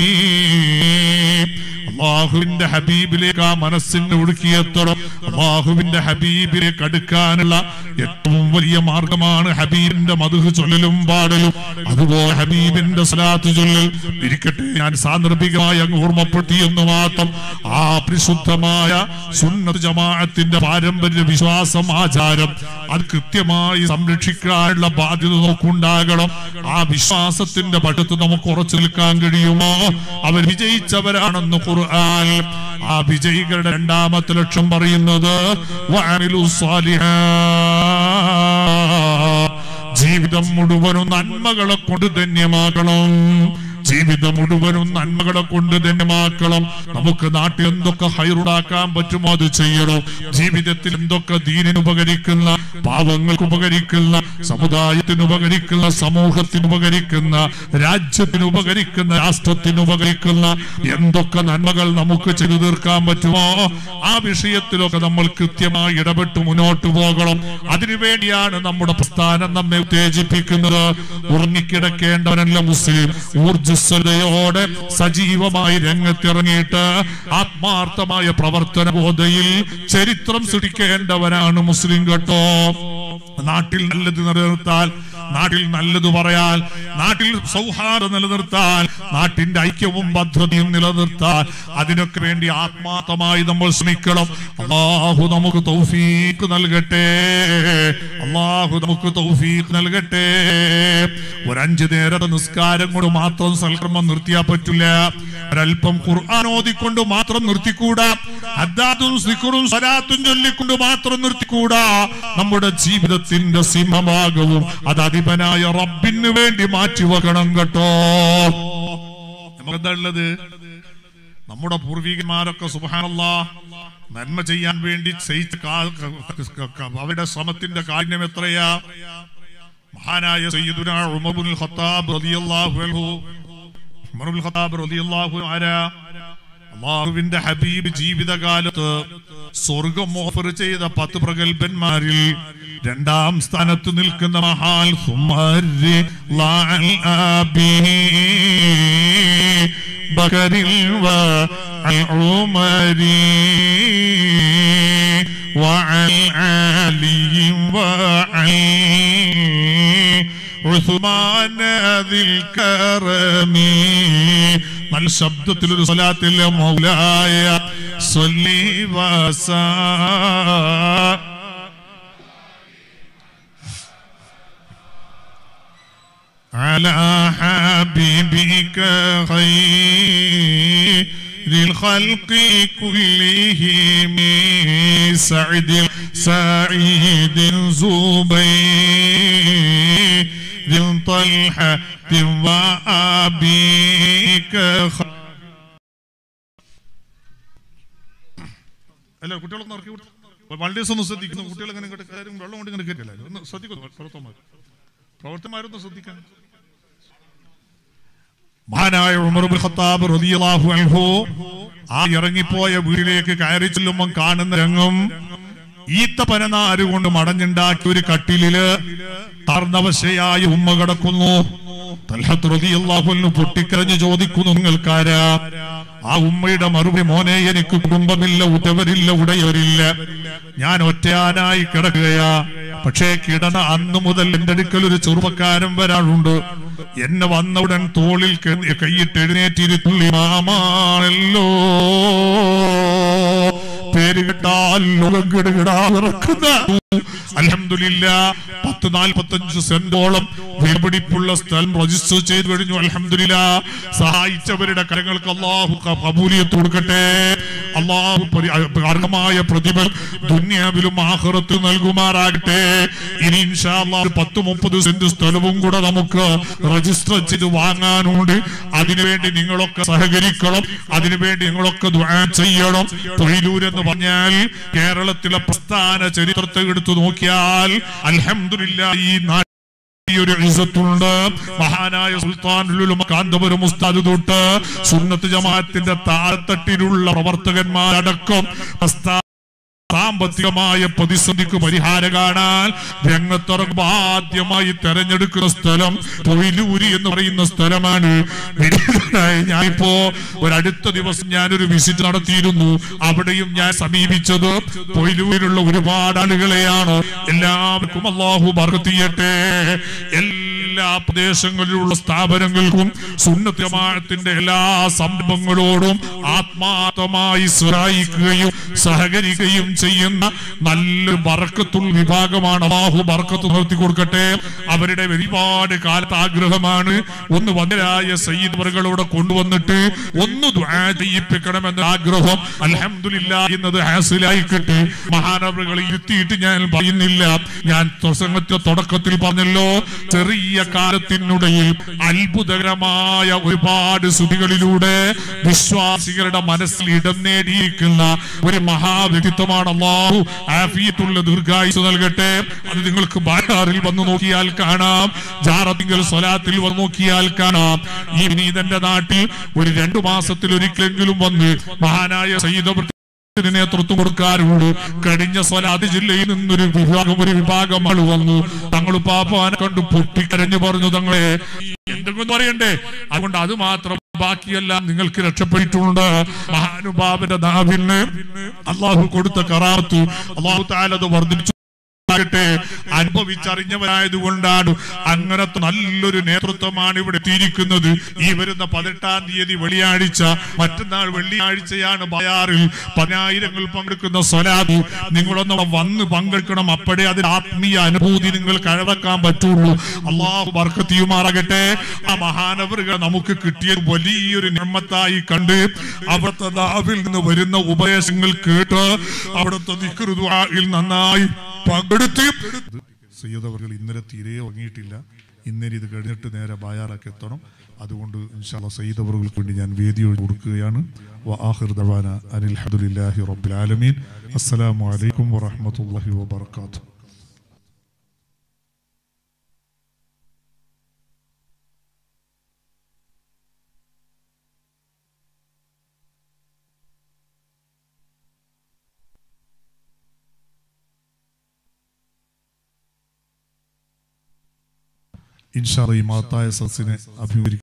അള്ളാഹുവിന്റെ ഹബീബിലേക്ക് ആ മനസ്സിനെ ഒടുക്കിയെത്തണം അള്ളാഹുവിന്റെ ഹബീബിലേക്ക് അടുക്കാനുള്ള ഏറ്റവും വലിയ മാർഗമാണ് ഹബീബിന്റെ മധുഹ് ചൊല്ലലും പാടലും അതുപോലെ ഹബീബിന്റെ സ്വലാത്ത് ചൊല്ലൽ ഇരിക്കട്ടെ ഞാൻ സാന്ദർഭികമായി അങ്ങ് ഓർമ്മപ്പെടുത്തി എന്ന് മാത്രം ആ പരിശുദ്ധമായ സുന്നത്ത് ജമാഅത്തിന്റെ പാരമ്പര്യ വിശ്വാസം ആചാരം അത് കൃത്യമായി സംരക്ഷിക്കാനുള്ള ബാധ്യത നമുക്കുണ്ടാകണം ആ വിശ്വാസത്തിന്റെ പക്ഷത്ത് നമുക്ക് ഉറച്ചു നിൽക്കാൻ കഴിയുമോ അവർ വിജയിച്ചവരാണെന്ന് ഖുർആൻ ആ വിജയികളുടെ രണ്ടാമത്തെ ലക്ഷ്യം പറയുന്നത് വഅമിലു സ്വാലിഹാ ജീവിതം മുഴുവനും നന്മകളെ കൊണ്ട് ധന്യമാക്കണം ജീവിതം മുഴുവനും നന്മകളെ കൊണ്ട് ധന്യമാക്കണം നമുക്ക് നാട്ടിൽ എന്തൊക്കെ ഹൈറുണ്ടാക്കാൻ പറ്റുമോ അത് ചെയ്യണം ജീവിതത്തിൽ എന്തൊക്കെ ദീനിന് ഉപകരിക്കുന്ന പാവങ്ങൾക്ക് ഉപകരിക്കുന്ന സമുദായത്തിന് ഉപകരിക്കുന്ന സമൂഹത്തിന് ഉപകരിക്കുന്ന രാജ്യത്തിന് ഉപകരിക്കുന്ന രാഷ്ട്രത്തിന് ഉപകരിക്കുന്ന എന്തൊക്കെ നന്മകൾ നമുക്ക് ചെയ്തു തീർക്കാൻ പറ്റുമോ ആ വിഷയത്തിലൊക്കെ നമ്മൾ കൃത്യമായി ഇടപെട്ട് മുന്നോട്ട് പോകണം അതിനുവേണ്ടിയാണ് നമ്മുടെ പ്രസ്ഥാനം നമ്മെ ഉത്തേജിപ്പിക്കുന്നത് ഉറങ്ങിക്കിടക്കേണ്ടവനല്ല മുസ്ലിം ഊർജ്ജസ്വലതയോടെ സജീവമായി രംഗത്തിറങ്ങിയിട്ട് ആത്മാർത്ഥമായ പ്രവർത്തന ബോധയിൽ ചരിത്രം സൃഷ്ടിക്കേണ്ടവനാണ് മുസ്ലിം കേട്ടോ നാട്ടിൽ നല്ലത് നിലനിർത്താൻ നാട്ടിൽ നല്ലത് പറയാൻ നാട്ടിൽ സൗഹാർദ്ദം നിലനിർത്താൻ നാട്ടിന്റെ ഐക്യവും ഭദ്രതയും നിലനിർത്താൻ അതിനൊക്കെ വേണ്ടി ആത്മാർത്ഥമായി നമ്മൾ ശ്രമിക്കണം അള്ളാഹു നമുക്ക് തൗഫീഖ് നൽകട്ടെ അള്ളാഹു നമുക്ക് തൗഫീഖ് നൽകട്ടെ ഒരഞ്ചു നേരത്തെ നിസ്കാരം കൊണ്ട് മാത്രം സൽക്രമം നിർത്തിയാ പറ്റില്ല ഒരല്പം ഖുർആൻ ഓതിക്കൊണ്ട് മാത്രം നിർത്തിക്കൂടാ അദ്ദാത്തും സിഖറും സലാത്തും ചൊല്ലിക്കൊണ്ട് മാത്രം നിർത്തിക്കൂടാ നമ്മുടെ ജീവിതത്തിന്റെ സിംഹഭാഗവും അത് അധിപനായ റബ്ബിന് വേണ്ടി മാറ്റിവെക്കണം കേട്ടോ നമുക്കെന്താ ഉള്ളത് നമ്മുടെ പൂർവികന്മാരൊക്കെ സുബാനല്ല നന്മ ചെയ്യാൻ വേണ്ടി ചെയ്യിച്ച കാ- ക- ക- അവരുടെ ശ്രമത്തിന്റെ കാഠിന്യം എത്രയാ മഹാനായ സയ്യിദുന ഉമറുൽ ഖത്താബ് റളിയല്ലാഹു അൻഹു ഉമറുൽ ഖത്താബ് റളിയല്ലാഹു ആരാ അള്ളാഹുവിന്റെ ഹബീബ് ജീവിതകാലത്ത് സ്വർഗം ഓഫർ ചെയ്ത പത്ത് പ്രഗത്ഭന്മാരിൽ രണ്ടാം സ്ഥാനത്ത് നിൽക്കുന്ന മഹാൽ സുമരി ലാൽ ആബി ബകരിൽ وعمري وعن علي وعن ഉസ്മാൻ ദിൽ കറമി നല്ല ശബ്ദത്തിൽ ഒരു സ്വലാത്തില്ല മൗലായ സല്ലി വസാ على حبيبك خير الخلق كلهم سعد سعيد زبير طلحة وأبيك خير അല്ല കുട്ടികളൊന്നും ഇറക്കി വിട്ടു വളരെ ഒന്ന് ശ്രദ്ധിക്കുന്നു കുട്ടികൾ ഇങ്ങനെ ഇങ്ങോട്ട് കാര്യം വെള്ളം കൊണ്ട് ഇങ്ങനെ കയറ്റില്ല ഒന്ന് ശ്രദ്ധിക്കുന്നു പ്രവർത്തന്മാർ പ്രവർത്തന്മാരൊന്ന് ശ്രദ്ധിക്കാൻ മഹാനായ ഉമർ ഇബ്നുൽ ഖത്താബ് റളിയല്ലാഹു അൻഹു ആ ഇറങ്ങിപ്പോയ വീട്ടിലേക്ക് കയറി ചെല്ലുമ്പോൾ കാണുന്ന രംഗം ഈത്ത പനനാര് കൊണ്ട് മടഞ്ഞുണ്ടാക്കിയ ഒരു കട്ടിലില് തർന്നവശയായി ഉമ്മ കിടക്കുന്നു തൽഹത്ത് റളിയല്ലാഹു അൻഹു പൊട്ടിക്കരഞ്ഞ് ചോദിക്കുന്നു നിങ്ങൾക്കാരാ ആ ഉമ്മയുടെ മറുപടി മോനെ എനിക്ക് കുടുംബമില്ല ഉറ്റവരില്ല ഉടയവരില്ല ഞാൻ ഒറ്റയാനായി കിടക്കുകയാ പക്ഷേ കിടന്ന അന്ന് മുതൽ എന്റെ അടുക്കൽ ഒരു ചെറുപ്പക്കാരൻ വരാറുണ്ട് എന്നെ വന്നവുടൻ തോളിൽ കെ- കൈയിട്ട് എഴുന്നേറ്റിരുത്തുള്ളി മാമാണല്ലോ പേര് കിട്ടാൽ ലോകം കിടകിടാതിറക്കുന്ന അലഹമില്ല പത്ത് നാൽപ്പത്തഞ്ച് സെന്റോളം വിലപിടിപ്പുള്ള സ്ഥലം രജിസ്റ്റർ ചെയ്തു കഴിഞ്ഞു അലഹമില്ല സഹായിച്ചവരുടെ കരങ്ങൾക്ക് അള്ളാഹു കബൂലിയത്ത് കൊടുക്കട്ടെ അള്ളാഹു പരി- അർഹമായ പ്രതിഫൽ ദുന്യാവിലും ആഹ്റത്തിൽ നൽകുമാറാകട്ടെ ഇനി ഇൻഷാ അള്ളാഹ് ഒരു പത്ത് മുപ്പത് സെന്റ് സ്ഥലവും കൂടെ നമുക്ക് രജിസ്റ്റർ ചെയ്ത് വാങ്ങാനുണ്ട് അതിനുവേണ്ടി നിങ്ങളൊക്കെ സഹകരിക്കണം അതിനുവേണ്ടി നിങ്ങളൊക്കെ ദുആ ചെയ്യണം തൊഴിലൂർ എന്ന് പറഞ്ഞാൽ കേരളത്തിലെ പ്രസ്ഥാന ചരിത്രത്തെ എടുത്തു നോക്കിയാൽ അൽഹംദുലില്ലാ ഈ നാട്ടിൽ ഈ ഒരു ഇസ്സത്തുണ്ട് മഹാനായ സുൽത്താനുൽ കാന്തപുരം ഉസ്താദ് തൊട്ട് സുന്നത്ത് ജമാഅത്തിന്റെ താഴത്തട്ടിലുള്ള പ്രവർത്തകന്മാരടക്കം പ്രസ്ഥാന സാമ്പത്തികമായ പ്രതിസന്ധിക്ക് പരിഹാരം കാണാൻ രംഗത്തിറങ്ങുമ്പോൾ ആദ്യമായി തെരഞ്ഞെടുക്കുന്ന സ്ഥലം തൊഴിലൂരി എന്ന് പറയുന്ന സ്ഥലമാണ് ഞാനിപ്പോ ഒരടുത്ത ദിവസം ഞാനൊരു വിസിറ്റ് നടത്തിയിരുന്നു അവിടെയും ഞാൻ സമീപിച്ചത് തൊഴിലൂരിലുള്ള ഒരുപാട് ആളുകളെയാണ് എല്ലാവർക്കും അള്ളാഹു ബർക്കത്തിയട്ടെ എല്ലാ പ്രദേശങ്ങളിലുള്ള സ്ഥാപനങ്ങൾക്കും സുന്നത്ത് ജമാഅത്തിന്റെ എല്ലാ സംരംഭങ്ങളോടും ആത്മാർത്ഥമായി സഹായിക്കുകയും സഹകരിക്കുകയും ചെയ്യുന്ന നല്ലൊരു ബർക്കത്തുള്ള വിഭാഗമാണ് അള്ളാഹു ബർക്കത്ത് നിർത്തി കൊടുക്കട്ടെ അവരുടെ ഒരുപാട് കാലത്ത് ആഗ്രഹമാണ് ഒന്ന് വന്നരായ സയ്യിദ് വർകളോടെ കൊണ്ടുവന്നിട്ട് ഒന്ന് ദുആ ചെയ്യിപ്പിക്കണമെന്ന ആഗ്രഹം അൽഹംദുലില്ല എന്നത് ഹാസിലായിക്കട്ടെ മഹാനവറുകളെ ഇരുത്തിയിട്ട് ഞാൻ പറയുന്നില്ല ഞാൻ പ്രസംഗത്തിന്റെ തുടക്കത്തിൽ പറഞ്ഞല്ലോ ചെറിയ കാലത്തിനുടയിൽ അത്ഭുതകരമായ ഒരുപാട് സ്തുതികളിലൂടെ വിശ്വാസികളുടെ മനസ്സിൽ ഇടം നേടിയിരിക്കുന്ന ഒരു മഹാവ്യക്തിത്വമാണ് അള്ളാഹു ആഫിയത്തുള്ള ദീർഘായുസ് നൽകട്ടെ അത് നിങ്ങൾക്ക് ബാരാറിൽ വന്നു നോക്കിയാൽ കാണാം ജാറത്തിങ്കൽ സ്വലാത്തിൽ വന്നു നോക്കിയാൽ കാണാം ഈ വിനീതന്റെ നാട്ടിൽ ഒരു രണ്ടു മാസത്തിൽ ഒരിക്കലെങ്കിലും വന്ന് മഹാനായ സയ്യിദ് ത്തിന് നേതൃത്വം കൊടുക്കാറുണ്ട് കഴിഞ്ഞ സ്വലാത്ത് ജില്ലയിൽ നിന്നൊരു വിഭാഗം ഒരു വിഭാഗം ആള് വന്നു തങ്ങൾ പാപ്പാനെ കണ്ടു പൊട്ടിക്കരഞ്ഞു പറഞ്ഞു തങ്ങളെ എന്തെങ്കിലും പറയണ്ടേ അതുകൊണ്ട് അത് മാത്രം ബാക്കിയെല്ലാം നിങ്ങൾക്ക് രക്ഷപ്പെട്ടിട്ടുണ്ട് മഹാനുഭാവന്റെ നാവിന് അള്ളാഹു കൊടുത്ത കറാത്ത് അള്ളാഹു താലത് വർദ്ധിച്ചു ആകട്ടെ അനുഭവിച്ചറിഞ്ഞവരായതുകൊണ്ടാണ് അങ്ങനത്തെ നല്ലൊരു നേതൃത്വമാണ് ഇവിടെ എത്തിയിരിക്കുന്നത് ഈ വരുന്ന പതിനെട്ടാം തീയതി വെള്ളിയാഴ്ച മറ്റന്നാൾ വെള്ളിയാഴ്ചയാണ് ബയാറിൽ പതിനായിരങ്ങൾ പങ്കെടുക്കുന്ന സ്വലാദ് നിങ്ങളൊന്ന് വന്ന് പങ്കെടുക്കണം അപ്പോഴേ അതിന്റെ ആത്മീയ അനുഭൂതി നിങ്ങൾ കഴവക്കാൻ പറ്റുള്ളൂ അള്ളാഹു ബർക്കത്തിയുമാറാകട്ടെ ആ മഹാനവറുകൾ നമുക്ക് കിട്ടിയ വലിയൊരു നിർമ്മത്തായി കണ്ട് അവിടുത്തെ നാവിൽ നിന്ന് വരുന്ന ഉപദേശങ്ങൾ കേട്ട് അവിടുത്തെ ദിക്റുദ്വായിൽ നന്നായി പങ്കെടുത്ത് സയ്യദവർകൾ ഇന്നലെ തീരെ ഉറങ്ങിയിട്ടില്ല ഇന്നലെ ഇത് കഴിഞ്ഞിട്ട് നേരെ ബായാറൊക്കെ എത്തണം അതുകൊണ്ട് ഇൻഷാല്ല സയ്യിദവറുകൾക്ക് വേണ്ടി ഞാൻ വേദി ഒഴിഞ്ഞു കൊടുക്കുകയാണ് വആഖിർ ദവാന അനിൽ ഹംദുലില്ലാഹി റബ്ബിൽ ആലമീൻ അസ്സലാമു അലൈക്കും വറഹ്മത്തുള്ളാഹി വബറകാതുഹു ഇൻഷാ അല്ലാ ഈ മഹത്തായ സദസ്സിനെ അഭിമുഖീകരിക്കും